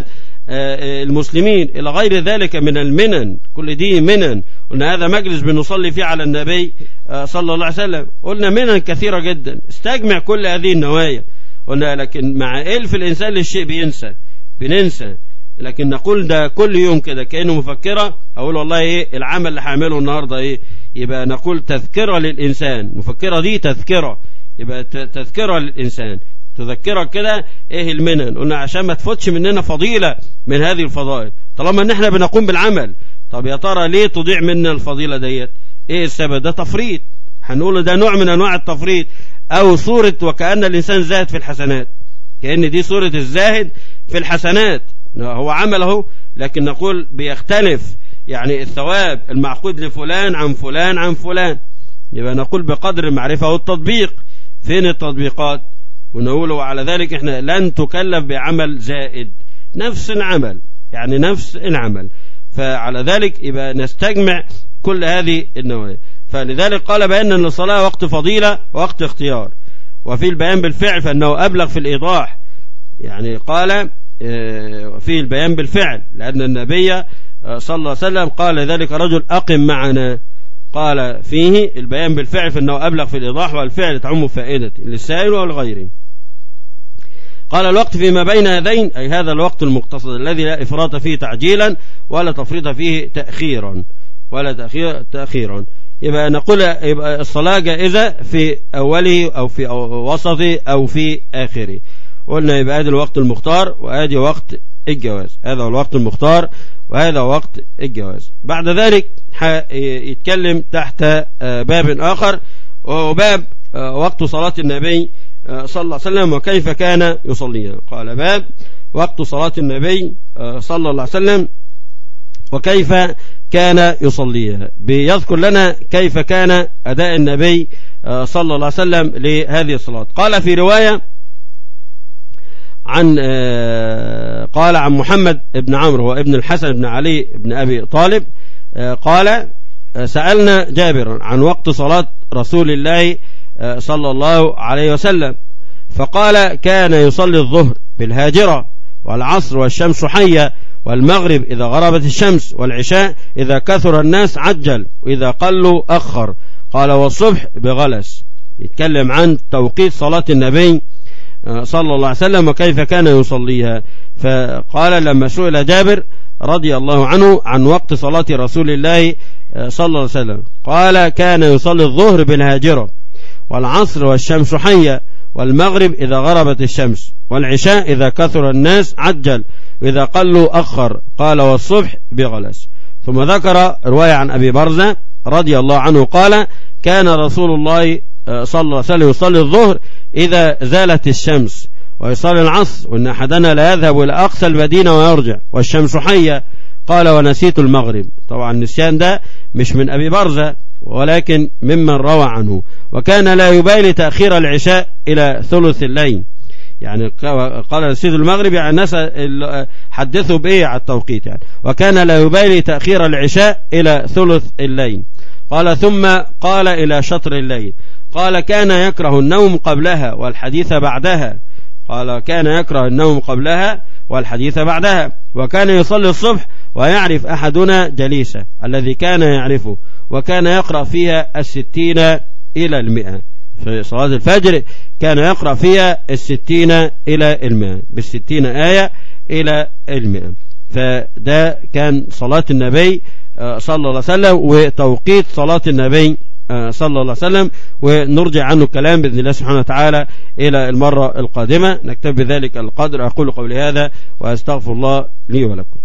المسلمين إلى غير ذلك من المنن كل دي منن قلنا هذا مجلس بنصلي فيه على النبي صلى الله عليه وسلم قلنا منن كثيرة جدا استجمع كل هذه النوايا قلنا لكن مع إلف الإنسان للشيء بينسى بننسى لكن نقول ده كل يوم كده كأنه مفكرة أقول والله إيه العمل اللي هعمله النهاردة إيه يبقى نقول تذكرة للإنسان مفكرة دي تذكرة يبقى تذكرة للإنسان تذكرك كده ايه المنن قلنا عشان ما تفوتش مننا فضيلة من هذه الفضائل طالما ان احنا بنقوم بالعمل طب يا ترى ليه تضيع منا الفضيلة ديت ايه السبب ده تفريط هنقول ده نوع من انواع التفريط او صورة وكأن الانسان زاهد في الحسنات كأن دي صورة الزاهد في الحسنات هو عمله لكن نقول بيختلف يعني الثواب المعقود لفلان عن فلان عن فلان يبقى نقول بقدر المعرفة والتطبيق فين التطبيقات ونقول على ذلك احنا لن تكلف بعمل زائد نفس العمل يعني نفس العمل فعلى ذلك يبقى نستجمع كل هذه النوايا فلذلك قال بأن الصلاة وقت فضيلة وقت اختيار وفي البيان بالفعل فأنه أبلغ في الإيضاح يعني قال في البيان بالفعل لأن النبي صلى الله عليه وسلم قال ذلك رجل أقم معنا قال فيه البيان بالفعل فإنه أبلغ في الإيضاح والفعل تعم فائدة للسائل والغير قال الوقت فيما بين هذين أي هذا الوقت المقتصد الذي لا إفراط فيه تعجيلا ولا تفريط فيه تأخيرا ولا تأخير تأخيرا يبقى نقول يبقى الصلاة جائزة في أوله أو في وسطه أو في آخره قلنا يبقى هذا الوقت المختار وهذا وقت الجواز هذا هو الوقت المختار وهذا وقت الجواز بعد ذلك يتكلم تحت باب آخر وهو باب وقت صلاة النبي صلى الله عليه وسلم وكيف كان يصليها قال باب وقت صلاة النبي صلى الله عليه وسلم وكيف كان يصليها بيذكر لنا كيف كان أداء النبي صلى الله عليه وسلم لهذه الصلاة قال في رواية عن قال عن محمد بن عمرو وابن الحسن بن علي بن أبي طالب قال سألنا جابر عن وقت صلاة رسول الله صلى الله عليه وسلم فقال كان يصلي الظهر بالهاجرة والعصر والشمس حية والمغرب إذا غربت الشمس والعشاء إذا كثر الناس عجل وإذا قلوا أخر قال والصبح بغلس يتكلم عن توقيت صلاة النبي صلى الله عليه وسلم وكيف كان يصليها فقال لما سئل جابر رضي الله عنه عن وقت صلاة رسول الله صلى الله عليه وسلم قال كان يصلي الظهر بالهاجرة والعصر والشمس حية والمغرب إذا غربت الشمس والعشاء إذا كثر الناس عجل وإذا قلوا أخر قال والصبح بغلس ثم ذكر رواية عن أبي برزة رضي الله عنه قال كان رسول الله صلى الله عليه وسلم يصلي الظهر إذا زالت الشمس ويصلي العصر وإن أحدنا لا يذهب إلى أقصى المدينة ويرجع والشمس حية قال ونسيت المغرب طبعا النسيان ده مش من أبي برزة ولكن ممن روى عنه وكان لا يبالي تأخير العشاء إلى ثلث الليل يعني قال نسيت المغرب يعني الناس حدثوا بإيه على التوقيت يعني وكان لا يبالي تأخير العشاء إلى ثلث الليل قال ثم قال إلى شطر الليل قال كان يكره النوم قبلها والحديث بعدها قال كان يكره النوم قبلها والحديث بعدها وكان يصلي الصبح ويعرف أحدنا جليسه الذي كان يعرفه وكان يقرأ فيها الستين إلى المئة في صلاة الفجر كان يقرأ فيها الستين إلى المئة بالستين آية إلى المئة فده كان صلاة النبي صلى الله عليه وسلم وتوقيت صلاة النبي صلى الله عليه وسلم ونرجع عنه الكلام بإذن الله سبحانه وتعالى إلى المرة القادمة نكتب بذلك القدر أقول قولي هذا وأستغفر الله لي ولكم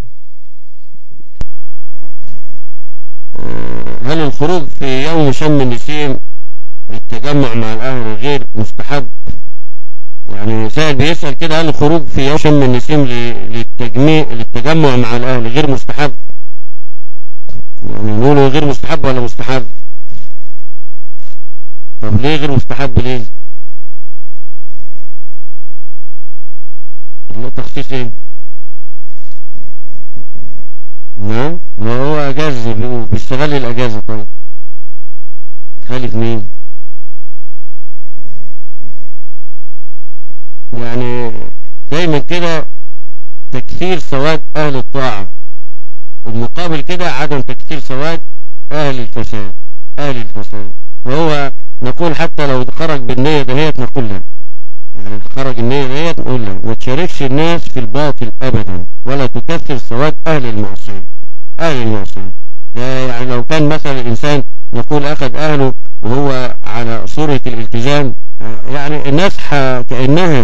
هل الخروج في يوم شم النسيم للتجمع مع الأهل غير مستحب يعني سائل بيسأل كده هل الخروج في يوم شم النسيم للتجميع للتجمع مع الأهل غير مستحب يعني نقوله غير مستحب ولا مستحب طب ليه غير مستحب ليه تخصيص ايه نعم ما هو اجازة بيستغل الاجازة طيب خالف مين يعني دايما كده تكثير سواد اهل الطاعة المقابل كده عدم تكثير سواد اهل الفساد اهل الفساد وهو نقول حتى لو خرج بالنية دهيت نقول له يعني خرج النية دهيت نقول له ما تشاركش الناس في الباطل ابدا ولا تكثر سواد اهل المعصية اهل المعصية ده يعني لو كان مثلا الانسان نقول اخذ اهله وهو على صورة الالتزام يعني الناس كأنها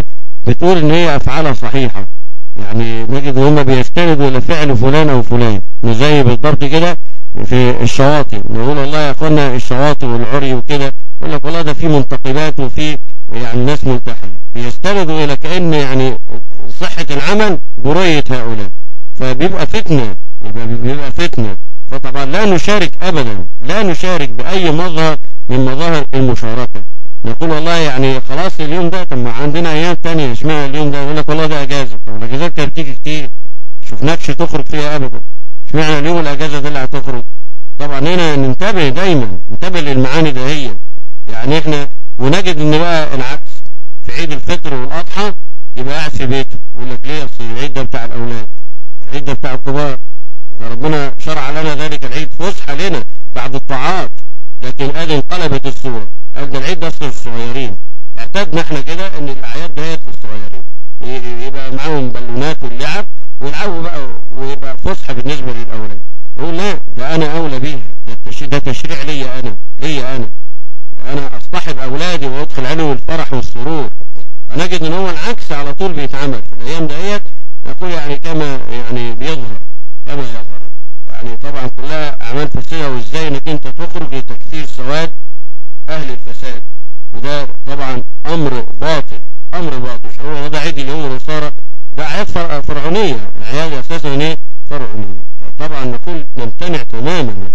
بتقول ان هي افعالها صحيحة يعني نجد ان هم بيستندوا لفعل فلان او فلان مش زي بالضبط كده في الشواطئ نقول والله يا اخوانا الشواطئ والعري وكده يقول لك والله ده في منتقبات وفي يعني ناس ملتحية بيستندوا الى كأن يعني صحة العمل برية هؤلاء فبيبقى فتنة يبقى بيبقى فتنة فطبعا لا نشارك ابدا لا نشارك باي مظهر من مظاهر المشاركة نقول والله يعني خلاص اليوم ده طب ما عندنا ايام تانية اشمعنى اليوم ده يقول لك والله ده اجازة طب الاجازات كانت بتيجي كتير شفناكش تخرج فيها ابدا اشمعنى اليوم الاجازة ده اللي هتخرج طبعا هنا ننتبه دايما ننتبه للمعاني ده هي يعني احنا ونجد ان بقى العكس في عيد الفطر والاضحى يبقى قاعد في بيته يقول لك ليه اصل العيد ده بتاع الاولاد العيد ده بتاع الكبار ربنا شرع لنا ذلك العيد فسحة لنا بعد الطاعات لكن ادي انقلبت الصورة قال ده العيد ده اصل الصغيرين اعتدنا احنا كده ان الاعياد ديت للصغيرين يبقى معاهم بالونات واللعب ويلعبوا بقى ويبقى فسحة بالنسبة للاولاد يقول لا ده انا اولى بيها ده التشريع, ده تشريع ليا انا ليا انا انا اصطحب اولادي وادخل عليهم الفرح والسرور فنجد ان هو العكس على طول بيتعمل في الايام ديت يقول يعني كما يعني بيظهر كما يظهر يعني طبعا كلها اعمال فاسده وازاي انك انت تخرج لتكثير سواد اهل الفساد وده طبعا امر باطل امر باطل مش هو ده عيد اليوم والنصارى ده اعياد فرعونيه اعياد اساسا ايه فرعونيه طبعا نقول نمتنع تماما يعني.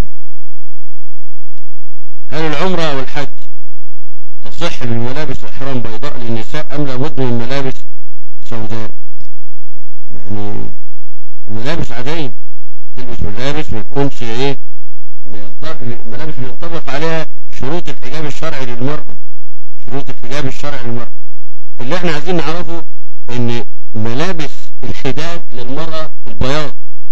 هل العمره او الحج تصح بملابس احرام بيضاء للنساء ام لابد من ملابس سوداء يعني ملابس عاديه تلبس ملابس ما تكونش ايه ملابس بينطبق عليها شروط الحجاب الشرعي للمرأة شروط الحجاب الشرعي للمرأة اللي احنا عايزين نعرفه ان ملابس الحجاب للمرأة البياض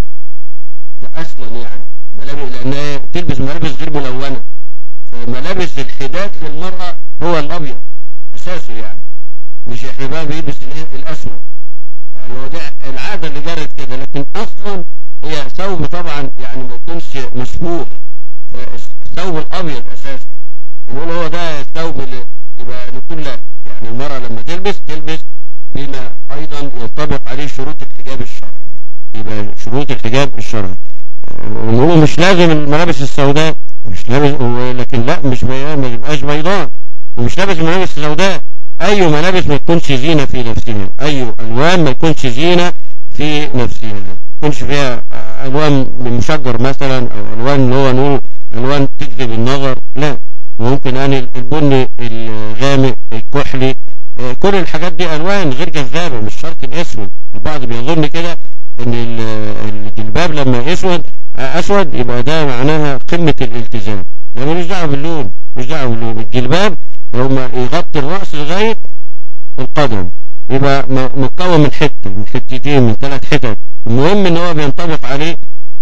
ده اصلا يعني ملابس لانها تلبس ملابس غير ملونة فملابس الحجاب للمرأة هو الابيض اساسه يعني مش احنا بقى بيلبس الاسود يعني هو ده العادة اللي جرت كده لكن اصلا هي ثوب طبعا يعني ما يكونش مشبوه الثوب الابيض اساسا نقول هو ده الثوب اللي يبقى نقول لا يعني المرأة لما تلبس تلبس بما ايضا ينطبق عليه شروط الحجاب الشرعي يبقى شروط الحجاب الشرعي ونقول مش لازم الملابس السوداء مش لابس لكن لا مش بيضاء ما يبقاش بيضاء ومش لابس ملابس سوداء اي ملابس ما تكونش زينة في نفسها اي الوان ما تكونش زينة في نفسها ما تكونش فيها الوان من مشجر مثلا او الوان اللي هو نقول الوان تجذب النظر لا ممكن يعني البني الغامق الكحلي كل الحاجات دي الوان غير جذابه مش شرط الاسود البعض بيظن كده ان الجلباب لما اسود اسود يبقى ده معناها قمه الالتزام ده ملوش دعوه باللون مش دعوه باللون الجلباب لما يغطي الراس لغايه القدم يبقى مكون من حته من حتتين من ثلاث حتت المهم ان هو بينطبق عليه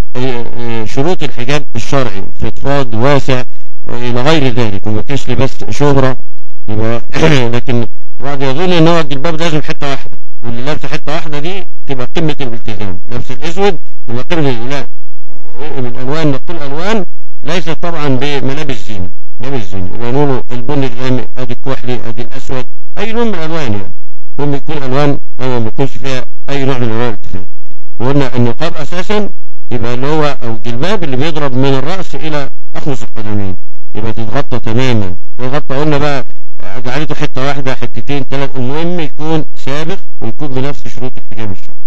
شروط الحجاب الشرعي فضفاض واسع الى غير ذلك وما كانش بس شهرة يبقى لكن بعض يظن ان هو الجلباب لازم حته واحده واللي لابسه حته واحده دي تبقى قمه الالتزام لابس الاسود يبقى قمه لا من الوان نقول الوان ليست طبعا بملابس زينه ملابس زينه يبقى نقول البني الغامق ادي الكحلي ادي الاسود اي لون من الالوان يعني المهم يكون الوان ما يكونش فيها اي نوع من انواع الالتزام وقلنا النقاب اساسا يبقى اللي هو او الجلباب اللي بيضرب من الرأس الى اخمص القدمين يبقى تتغطى تماما تتغطى قلنا بقى جعلته حتة واحدة حتتين ثلاث المهم يكون سابق ويكون بنفس شروط الحجاب الشرعي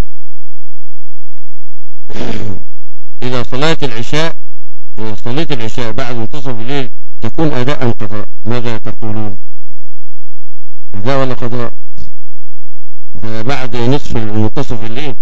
اذا صليت العشاء اذا صليت العشاء بعد منتصف الليل تكون اداء ام قضاء ماذا تقولون اداء ولا قضاء ده بعد نصف منتصف الليل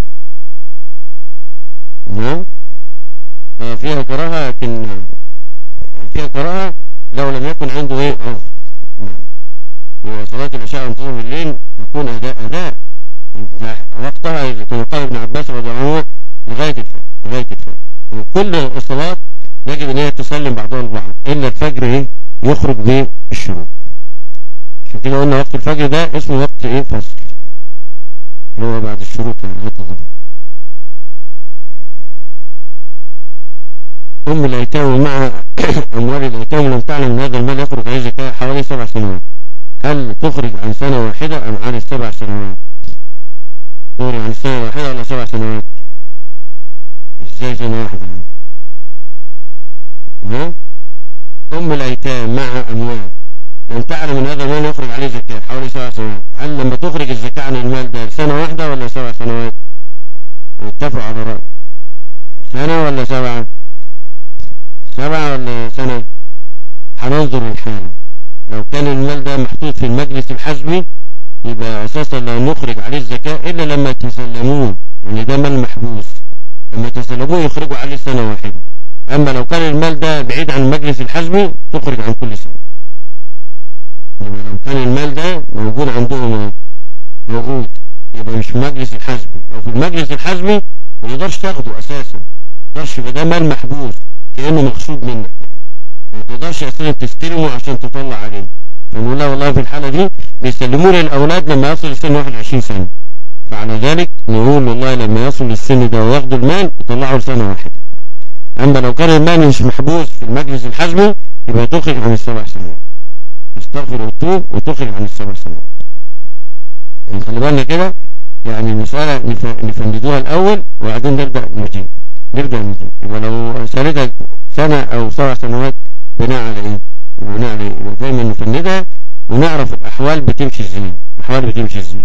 نعم فيها كراهة لكن فيها كراهة لو لم يكن عنده ايه عذر نعم يبقى صلاة العشاء منتصف الليل تكون أداء أداء وقتها كما قال ابن عباس رضي الله عنه لغاية الفجر لغاية الفجر وكل الصلاة يجب ان هي تسلم بعضها البعض الا الفجر ايه يخرج بالشروق عشان كده قلنا وقت الفجر ده اسمه وقت ايه فصل اللي هو بعد الشروق يعني هتظهر أم الأيتام مع أموال الأيتام لم تعلم أن هذا المال يخرج عليه زكاة حوالي سبع سنوات هل تخرج عن سنة واحدة أم عن السبع سنوات دكتور يعني سنة واحدة ولا سبع سنوات ازاي سنة واحدة ها أم الأيتام مع أموال أن تعلم أن هذا المال يخرج عليه زكاة حوالي سبع سنوات هل لما تخرج الزكاة عن المال ده سنة واحدة ولا سبع سنوات اتفقوا على رأي سنة ولا سبعة سبعة ولا سنة هننظر الحالة لو كان المال ده محطوط في المجلس الحزبي يبقى أساسا لا نخرج عليه الزكاة إلا لما تسلموه يعني ده مال محبوس لما تسلموه يخرجوا عليه سنة واحدة أما لو كان المال ده بعيد عن المجلس الحزبي تخرج عن كل سنة يبقى لو كان المال ده موجود عندهم موجود يبقى مش في المجلس الحزبي لو في المجلس الحزبي ما يقدرش تاخده أساسا ما يقدرش يبقى ده مال محبوس كأنه مغصوب منك ما تقدرش أساسا تستلمه عشان تطلع عليه فنقول لا والله في الحالة دي بيسلموه للأولاد لما يصل لسن 21 سنة فعلى ذلك نقول والله لما يصل للسن ده وياخدوا المال يطلعوا لسنة واحدة أما لو كان المال مش محبوس في المجلس الحزبي يبقى تخرج عن السبع سنوات تستغفر وتتوب وتخرج عن السبع سنوات يعني خلي بالنا كده يعني المسألة نف- نفندوها الأول وبعدين نبدأ نجيب نبدأ نجيب ولو سألتك سنة أو سبع سنوات بناء على إيه؟ بناء على إيه؟ يبقى دايما نفندها ونعرف الأحوال بتمشي إزاي الأحوال بتمشي إزاي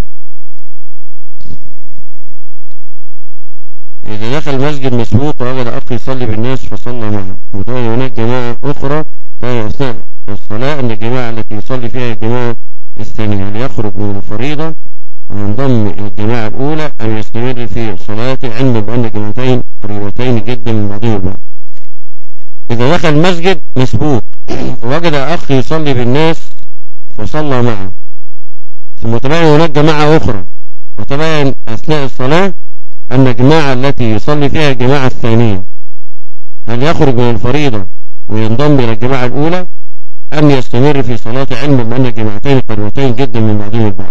إذا دخل مسجد مسبوق ووجد أخ يصلي بالناس فصلى معه وكان هناك جماعة أخرى فهي أثناء الصلاة أن الجماعة التي يصلي فيها الجماعة الثانية هل يخرج من الفريضة وينضم إلى الجماعة الأولى أم يستمر في صلاته علما بأن الجماعتين قريبتين جدا من بعضهم البعض إذا دخل مسجد مسبوق ووجد أخ يصلي بالناس فصلى معه ثم تبين هناك جماعة أخرى وتبين أثناء الصلاة أن الجماعة التي يصلي فيها الجماعة الثانية هل يخرج من الفريضة وينضم إلى الجماعة الأولى أم يستمر في صلاته علما بأن الجماعتين قريبتين جدا من بعضهم البعض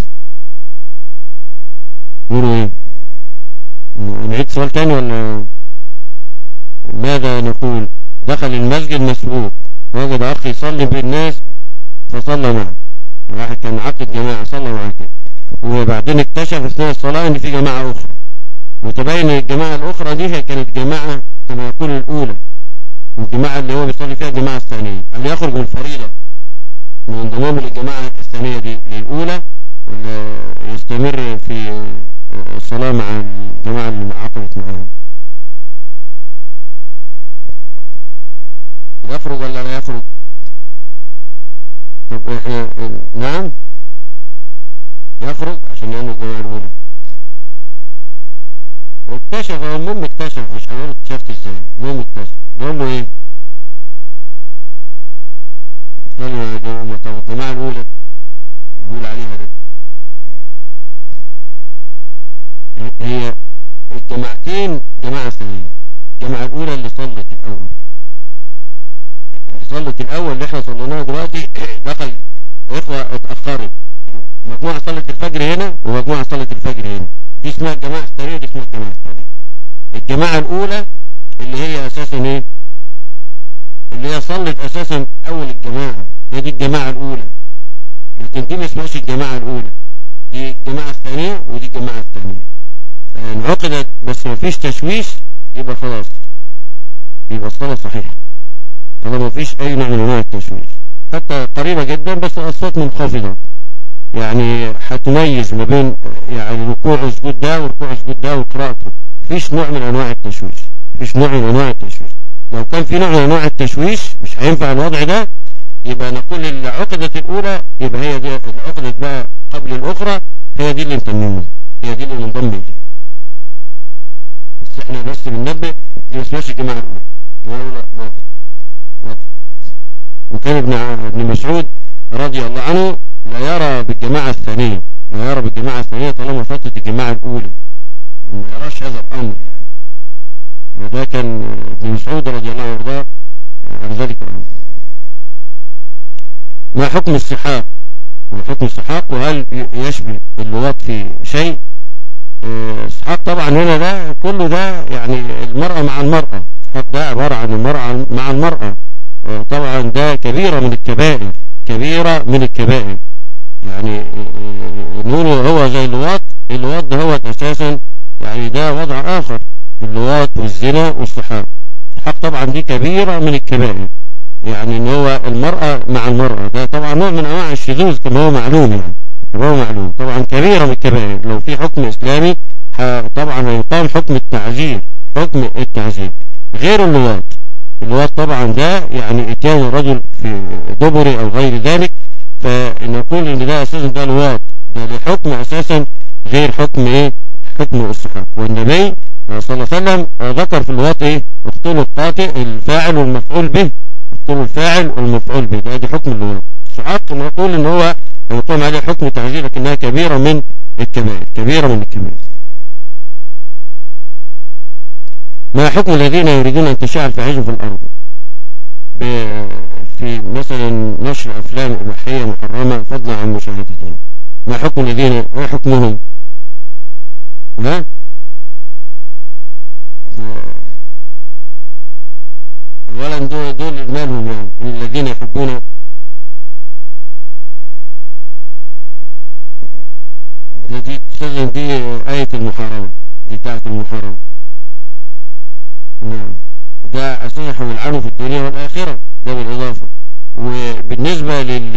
يقولوا إيه نعيد سؤال تاني ولا ماذا نقول دخل المسجد مسبوق وجد أخ يصلي بالناس فصلى معه واحد كان عقد جماعة صلى معه كده وبعدين اكتشف أثناء الصلاة إن في جماعة أخرى وتبين الجماعة الأخرى دي هي كانت جماعة كما يقول الأولى والجماعة اللي هو بيصلي فيها الجماعة الثانية هل يخرج من الفريضة من انضمام للجماعة الثانية دي للأولى ولا يستمر في الصلاة مع الجماعة اللي عقدت معاهم يخرج ولا لا يخرج طب احنا نعم يخرج عشان يعمل الجماعة الأولى واكتشف هو المهم اكتشف مش هنقول اكتشفت ازاي المهم اكتشف بقول له ايه قال له يا جماعة طب الجماعة الأولى بيقول عليها ده هي الجماعتين جماعة ثانية الجماعة الأولى اللي صلت الأول اللي صلت الأول اللي احنا صليناها دلوقتي دخل إخوة اتأخروا مجموعة صلت الفجر هنا ومجموعة صلت الفجر هنا دي اسمها الجماعة الثانية دي اسمها الجماعة الثانية الجماعة الأولى اللي هي أساسا إيه؟ اللي هي صلت أساسا أول الجماعة هي دي الجماعة الأولى لكن دي ما اسمهاش الجماعة الأولى دي الجماعة الثانية ودي الجماعة الثانية انعقدت بس ما فيش تشويش يبقى خلاص يبقى الصلاة صحيحة طالما ما فيش أي نوع من أنواع التشويش حتى قريبة جدا بس الأصوات منخفضة يعني هتميز ما بين يعني ركوع وسجود ده وركوع وسجود ده وقراءته مفيش نوع من انواع التشويش مفيش نوع من انواع التشويش لو كان في نوع من انواع التشويش مش هينفع الوضع ده يبقى نقول العقدة الاولى يبقى هي دي العقدة بقى قبل الاخرى هي دي اللي نتممها هي دي اللي ننضم اليها بس احنا بس بننبه دي ما اسمهاش الجماعة الاولى الجماعة الاولى واضح واضح وكان ابن ابن مسعود رضي الله عنه لا يرى بالجماعة الثانية لا يرى بالجماعة الثانية طالما فاتت الجماعة الأولى ما يراش هذا الأمر يعني وده كان ابن مسعود رضي الله عنه وارضاه عن ذلك الأمر ما حكم السحاق ما حكم السحاق وهل يشبه اللواط في شيء السحاق طبعا هنا ده كله ده يعني المرأة مع المرأة السحاق ده عبارة عن المرأة مع المرأة طبعا ده كبيرة من الكبائر كبيرة من الكبائر يعني نقول هو زي اللواط اللواط ده هو اساسا يعني ده وضع اخر اللواط والزنا والسحاق السحاق طبعا دي كبيرة من الكبائر يعني ان هو المرأة مع المرأة ده طبعا نوع من انواع الشذوذ كما هو معلوم يعني كما هو معلوم طبعا كبيرة من الكبائر لو في حكم اسلامي طبعا هيقام حكم التعزير حكم التعزير غير اللواط اللواط طبعا ده يعني اتيان الرجل في دبره او غير ذلك فنقول ان ده اساسا ده لواط ده لحكم اساسا غير حكم ايه حكم السحاق والنبي صلى الله عليه وسلم ذكر في اللواط ايه اقتلوا القاتل الفاعل والمفعول به اقتلوا الفاعل والمفعول به ده, ده حكم اللواط السحاق نقول ان هو هيقوم عليه حكم تعزير لكنها كبيرة من الكبائر كبيرة من الكبائر ما حكم الذين يريدون ان تشاع الفاحشه في الارض في مثلا نشر افلام اباحيه محرمه فضلا عن مشاهدتها ما حكم الذين ما حكمهم ها اولا دول دول مالهم يعني الذين يحبون دي تسلم دي آية المحاربة دي بتاعت المحاربة نعم ده أصيح والعنه في الدنيا والآخرة ده بالإضافة وبالنسبة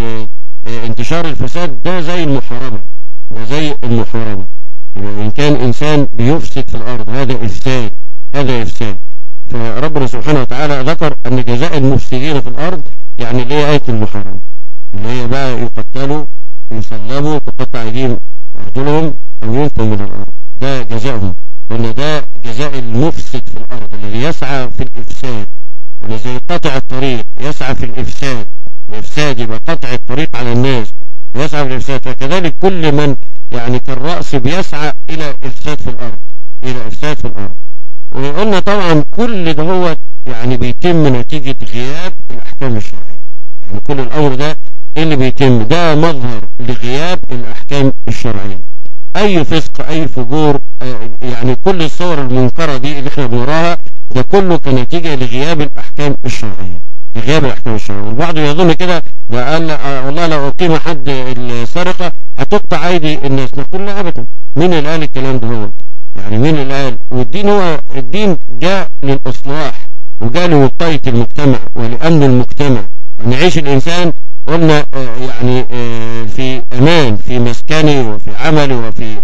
للانتشار الفساد ده زي المحاربة ده زي المحاربة يعني إن كان إنسان بيفسد في الأرض هذا إفساد هذا إفساد فربنا سبحانه وتعالى ذكر أن جزاء المفسدين في الأرض يعني اللي هي آية المحاربة اللي هي بقى يقتلوا يصلبوا تقطع أيديهم أرجلهم أو ينفوا من الأرض ده جزاؤهم وأن ده جزاء المفسد في الأرض الذي يسعى في الإفساد والذي قطع الطريق يسعى في الإفساد الإفساد يبقى قطع الطريق على الناس يسعى في الإفساد فكذلك كل من يعني كالرأس بيسعى إلى إفساد في الأرض إلى إفساد في الأرض وقلنا طبعا كل ده هو يعني بيتم نتيجة غياب الأحكام الشرعية يعني كل الأمر ده اللي بيتم ده مظهر لغياب الأحكام الشرعية أي فسق أي فجور يعني كل الصور المنكرة دي اللي احنا بنراها ده كله كنتيجة لغياب الأحكام الشرعية لغياب الأحكام الشرعية والبعض يظن كده ده قال والله لو أقيم حد السرقة هتقطع أيدي الناس نقول لا أبدا مين اللي قال الكلام ده هو يعني مين اللي قال والدين هو الدين جاء للإصلاح وجاء لوقاية المجتمع ولأمن المجتمع ونعيش الإنسان قلنا يعني في أمان في مسكني وفي عملي وفي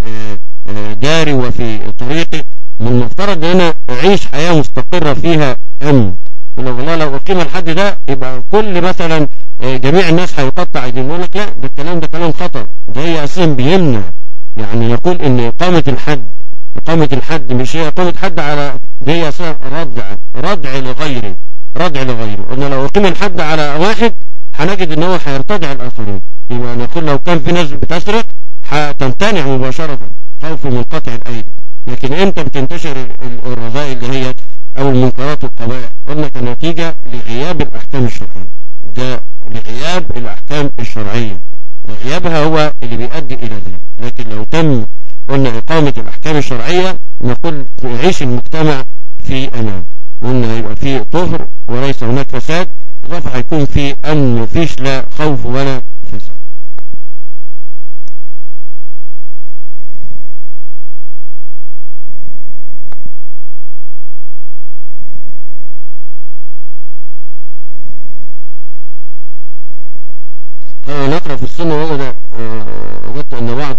داري وفي طريقي من المفترض ان انا اعيش حياة مستقرة فيها امن ولو والله لو اقيم الحد ده يبقى كل مثلا جميع الناس هيقطع ايديهم يقول لك لا ده الكلام ده كلام خطر ده هي اساسا بيمنع يعني يقول ان اقامة الحد اقامة الحد مش هي اقامة حد على دي هي اساسا ردع ردع لغيره ردع لغيره قلنا لو اقيم الحد على واحد هنجد ان هو هيرتدع الاخرين يبقى نقول لو كان في ناس بتسرق هتمتنع مباشرة خوف من قطع الايدي لكن امتى بتنتشر الرذائل اللي هي او المنكرات والقبائح قلنا كنتيجة لغياب الاحكام الشرعية ده لغياب الاحكام الشرعية وغيابها هو اللي بيؤدي الى ذلك لكن لو تم قلنا اقامة الاحكام الشرعية نقول يعيش المجتمع في امان قلنا هيبقى فيه طهر وليس هناك فساد اضافة هيكون في امن مفيش لا خوف ولا فساد نقرأ في السنة وجد وجدت أن بعض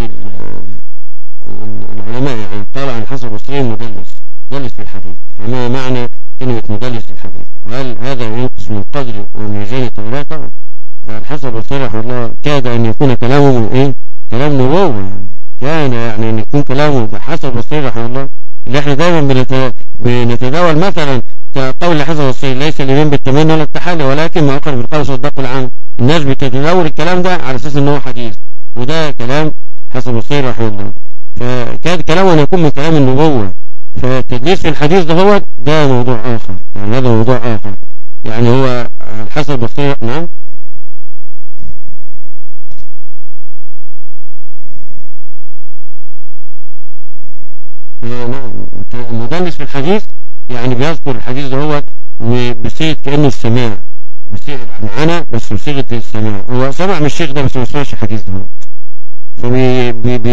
العلماء يعني قال عن حسن البصري مدلس مدلس في الحديث فما معنى كلمة مدلس في الحديث وهل هذا ينقص من قدر وميزان التوراة طبعا الحسن البصري رحمه الله كاد أن يكون كلامه من إيه كلام نبوة يعني كان يعني أن يكون كلامه ده حسن البصري رحمه الله اللي احنا دايما بنتداول مثلا كقول حسن البصري ليس اليمين بالتمني ولا التحلي ولكن ما أقرب بالقول صدق العام الناس بتتداول الكلام ده على اساس ان هو حديث وده كلام حسن البصري رحمه الله فكان كلامه ان يكون من كلام النبوة فالتدليس في الحديث ده هو ده موضوع اخر يعني هذا موضوع اخر يعني هو الحسن البصري نعم نعم المدلس في الحديث يعني بيذكر الحديث ده هو بصيغه كانه السماع بصيغه العنعنه بس بصيغه السماع هو سمع من الشيخ ده بس ما سمعش الحديث ده فبي بي بي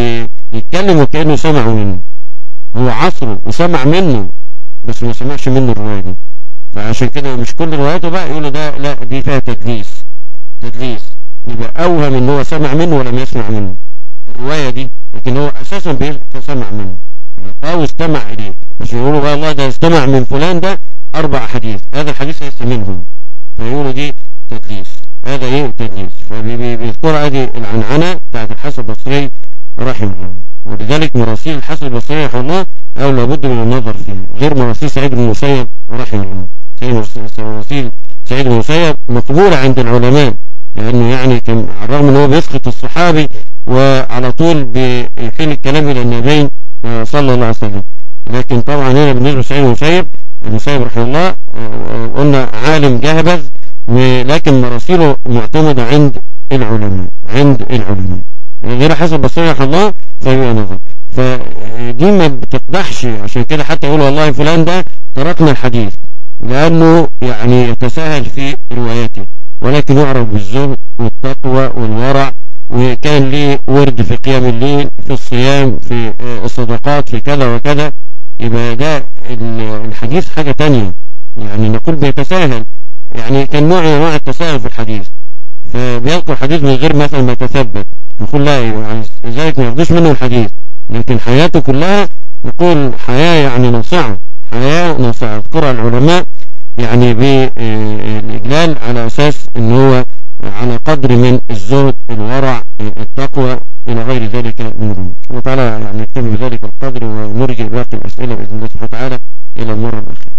يتكلم وكأنه سمع منه هو عصره وسمع منه بس ما سمعش منه الرواية دي فعشان كده مش كل رواياته بقى يقولوا ده لا دي فيها تدليس تدليس يبقى أوهم إن هو سمع منه ولم يسمع منه الرواية دي لكن هو أساسا بيسمع منه أو استمع إليه مش يقولوا بقى الله ده استمع من فلان ده أربع حديث هذا الحديث ليس منهم فيقولوا دي تدليس هذا ايه تدليس فبيذكر هذه العنعنة بتاعت الحسن البصري رحمه الله ولذلك مراسيل الحسن البصري رحمه الله أو لابد من النظر فيه غير مراسيل سعيد بن المسيب رحمه الله مراسيل سعيد بن المسيب مقبولة عند العلماء لأنه يعني كان على الرغم أنه بيسقط الصحابي وعلى طول بيحيل الكلام إلى النبي صلى الله عليه وسلم لكن طبعا هنا بالنسبة لسعيد بن المسيب المسيب رحمه الله قلنا عالم جهبذ ولكن مراسيله معتمدة عند العلماء عند العلماء غير حسب بصير رحمه الله فهي نظر فدي ما بتقدحش عشان كده حتى يقول والله فلان ده تركنا الحديث لأنه يعني يتساهل في رواياته ولكن يعرف بالزهد والتقوى والورع وكان ليه ورد في قيام الليل في الصيام في الصدقات في كذا وكذا يبقى ده الحديث حاجة تانية يعني نقول بيتساهل يعني كان نوع من انواع التساهل في الحديث فبيذكر حديث من غير مثلا ما يتثبت نقول لا يعني لذلك ما ياخدوش منه الحديث لكن حياته كلها نقول حياة يعني ناصعة حياة ناصعة يذكرها العلماء يعني بالإجلال على أساس ان هو على قدر من الزهد الورع التقوى إلى غير ذلك من الأمور وتعالى يعني نكتب بذلك القدر ونرجع باقي الأسئلة بإذن الله سبحانه وتعالى إلى المرة الأخيرة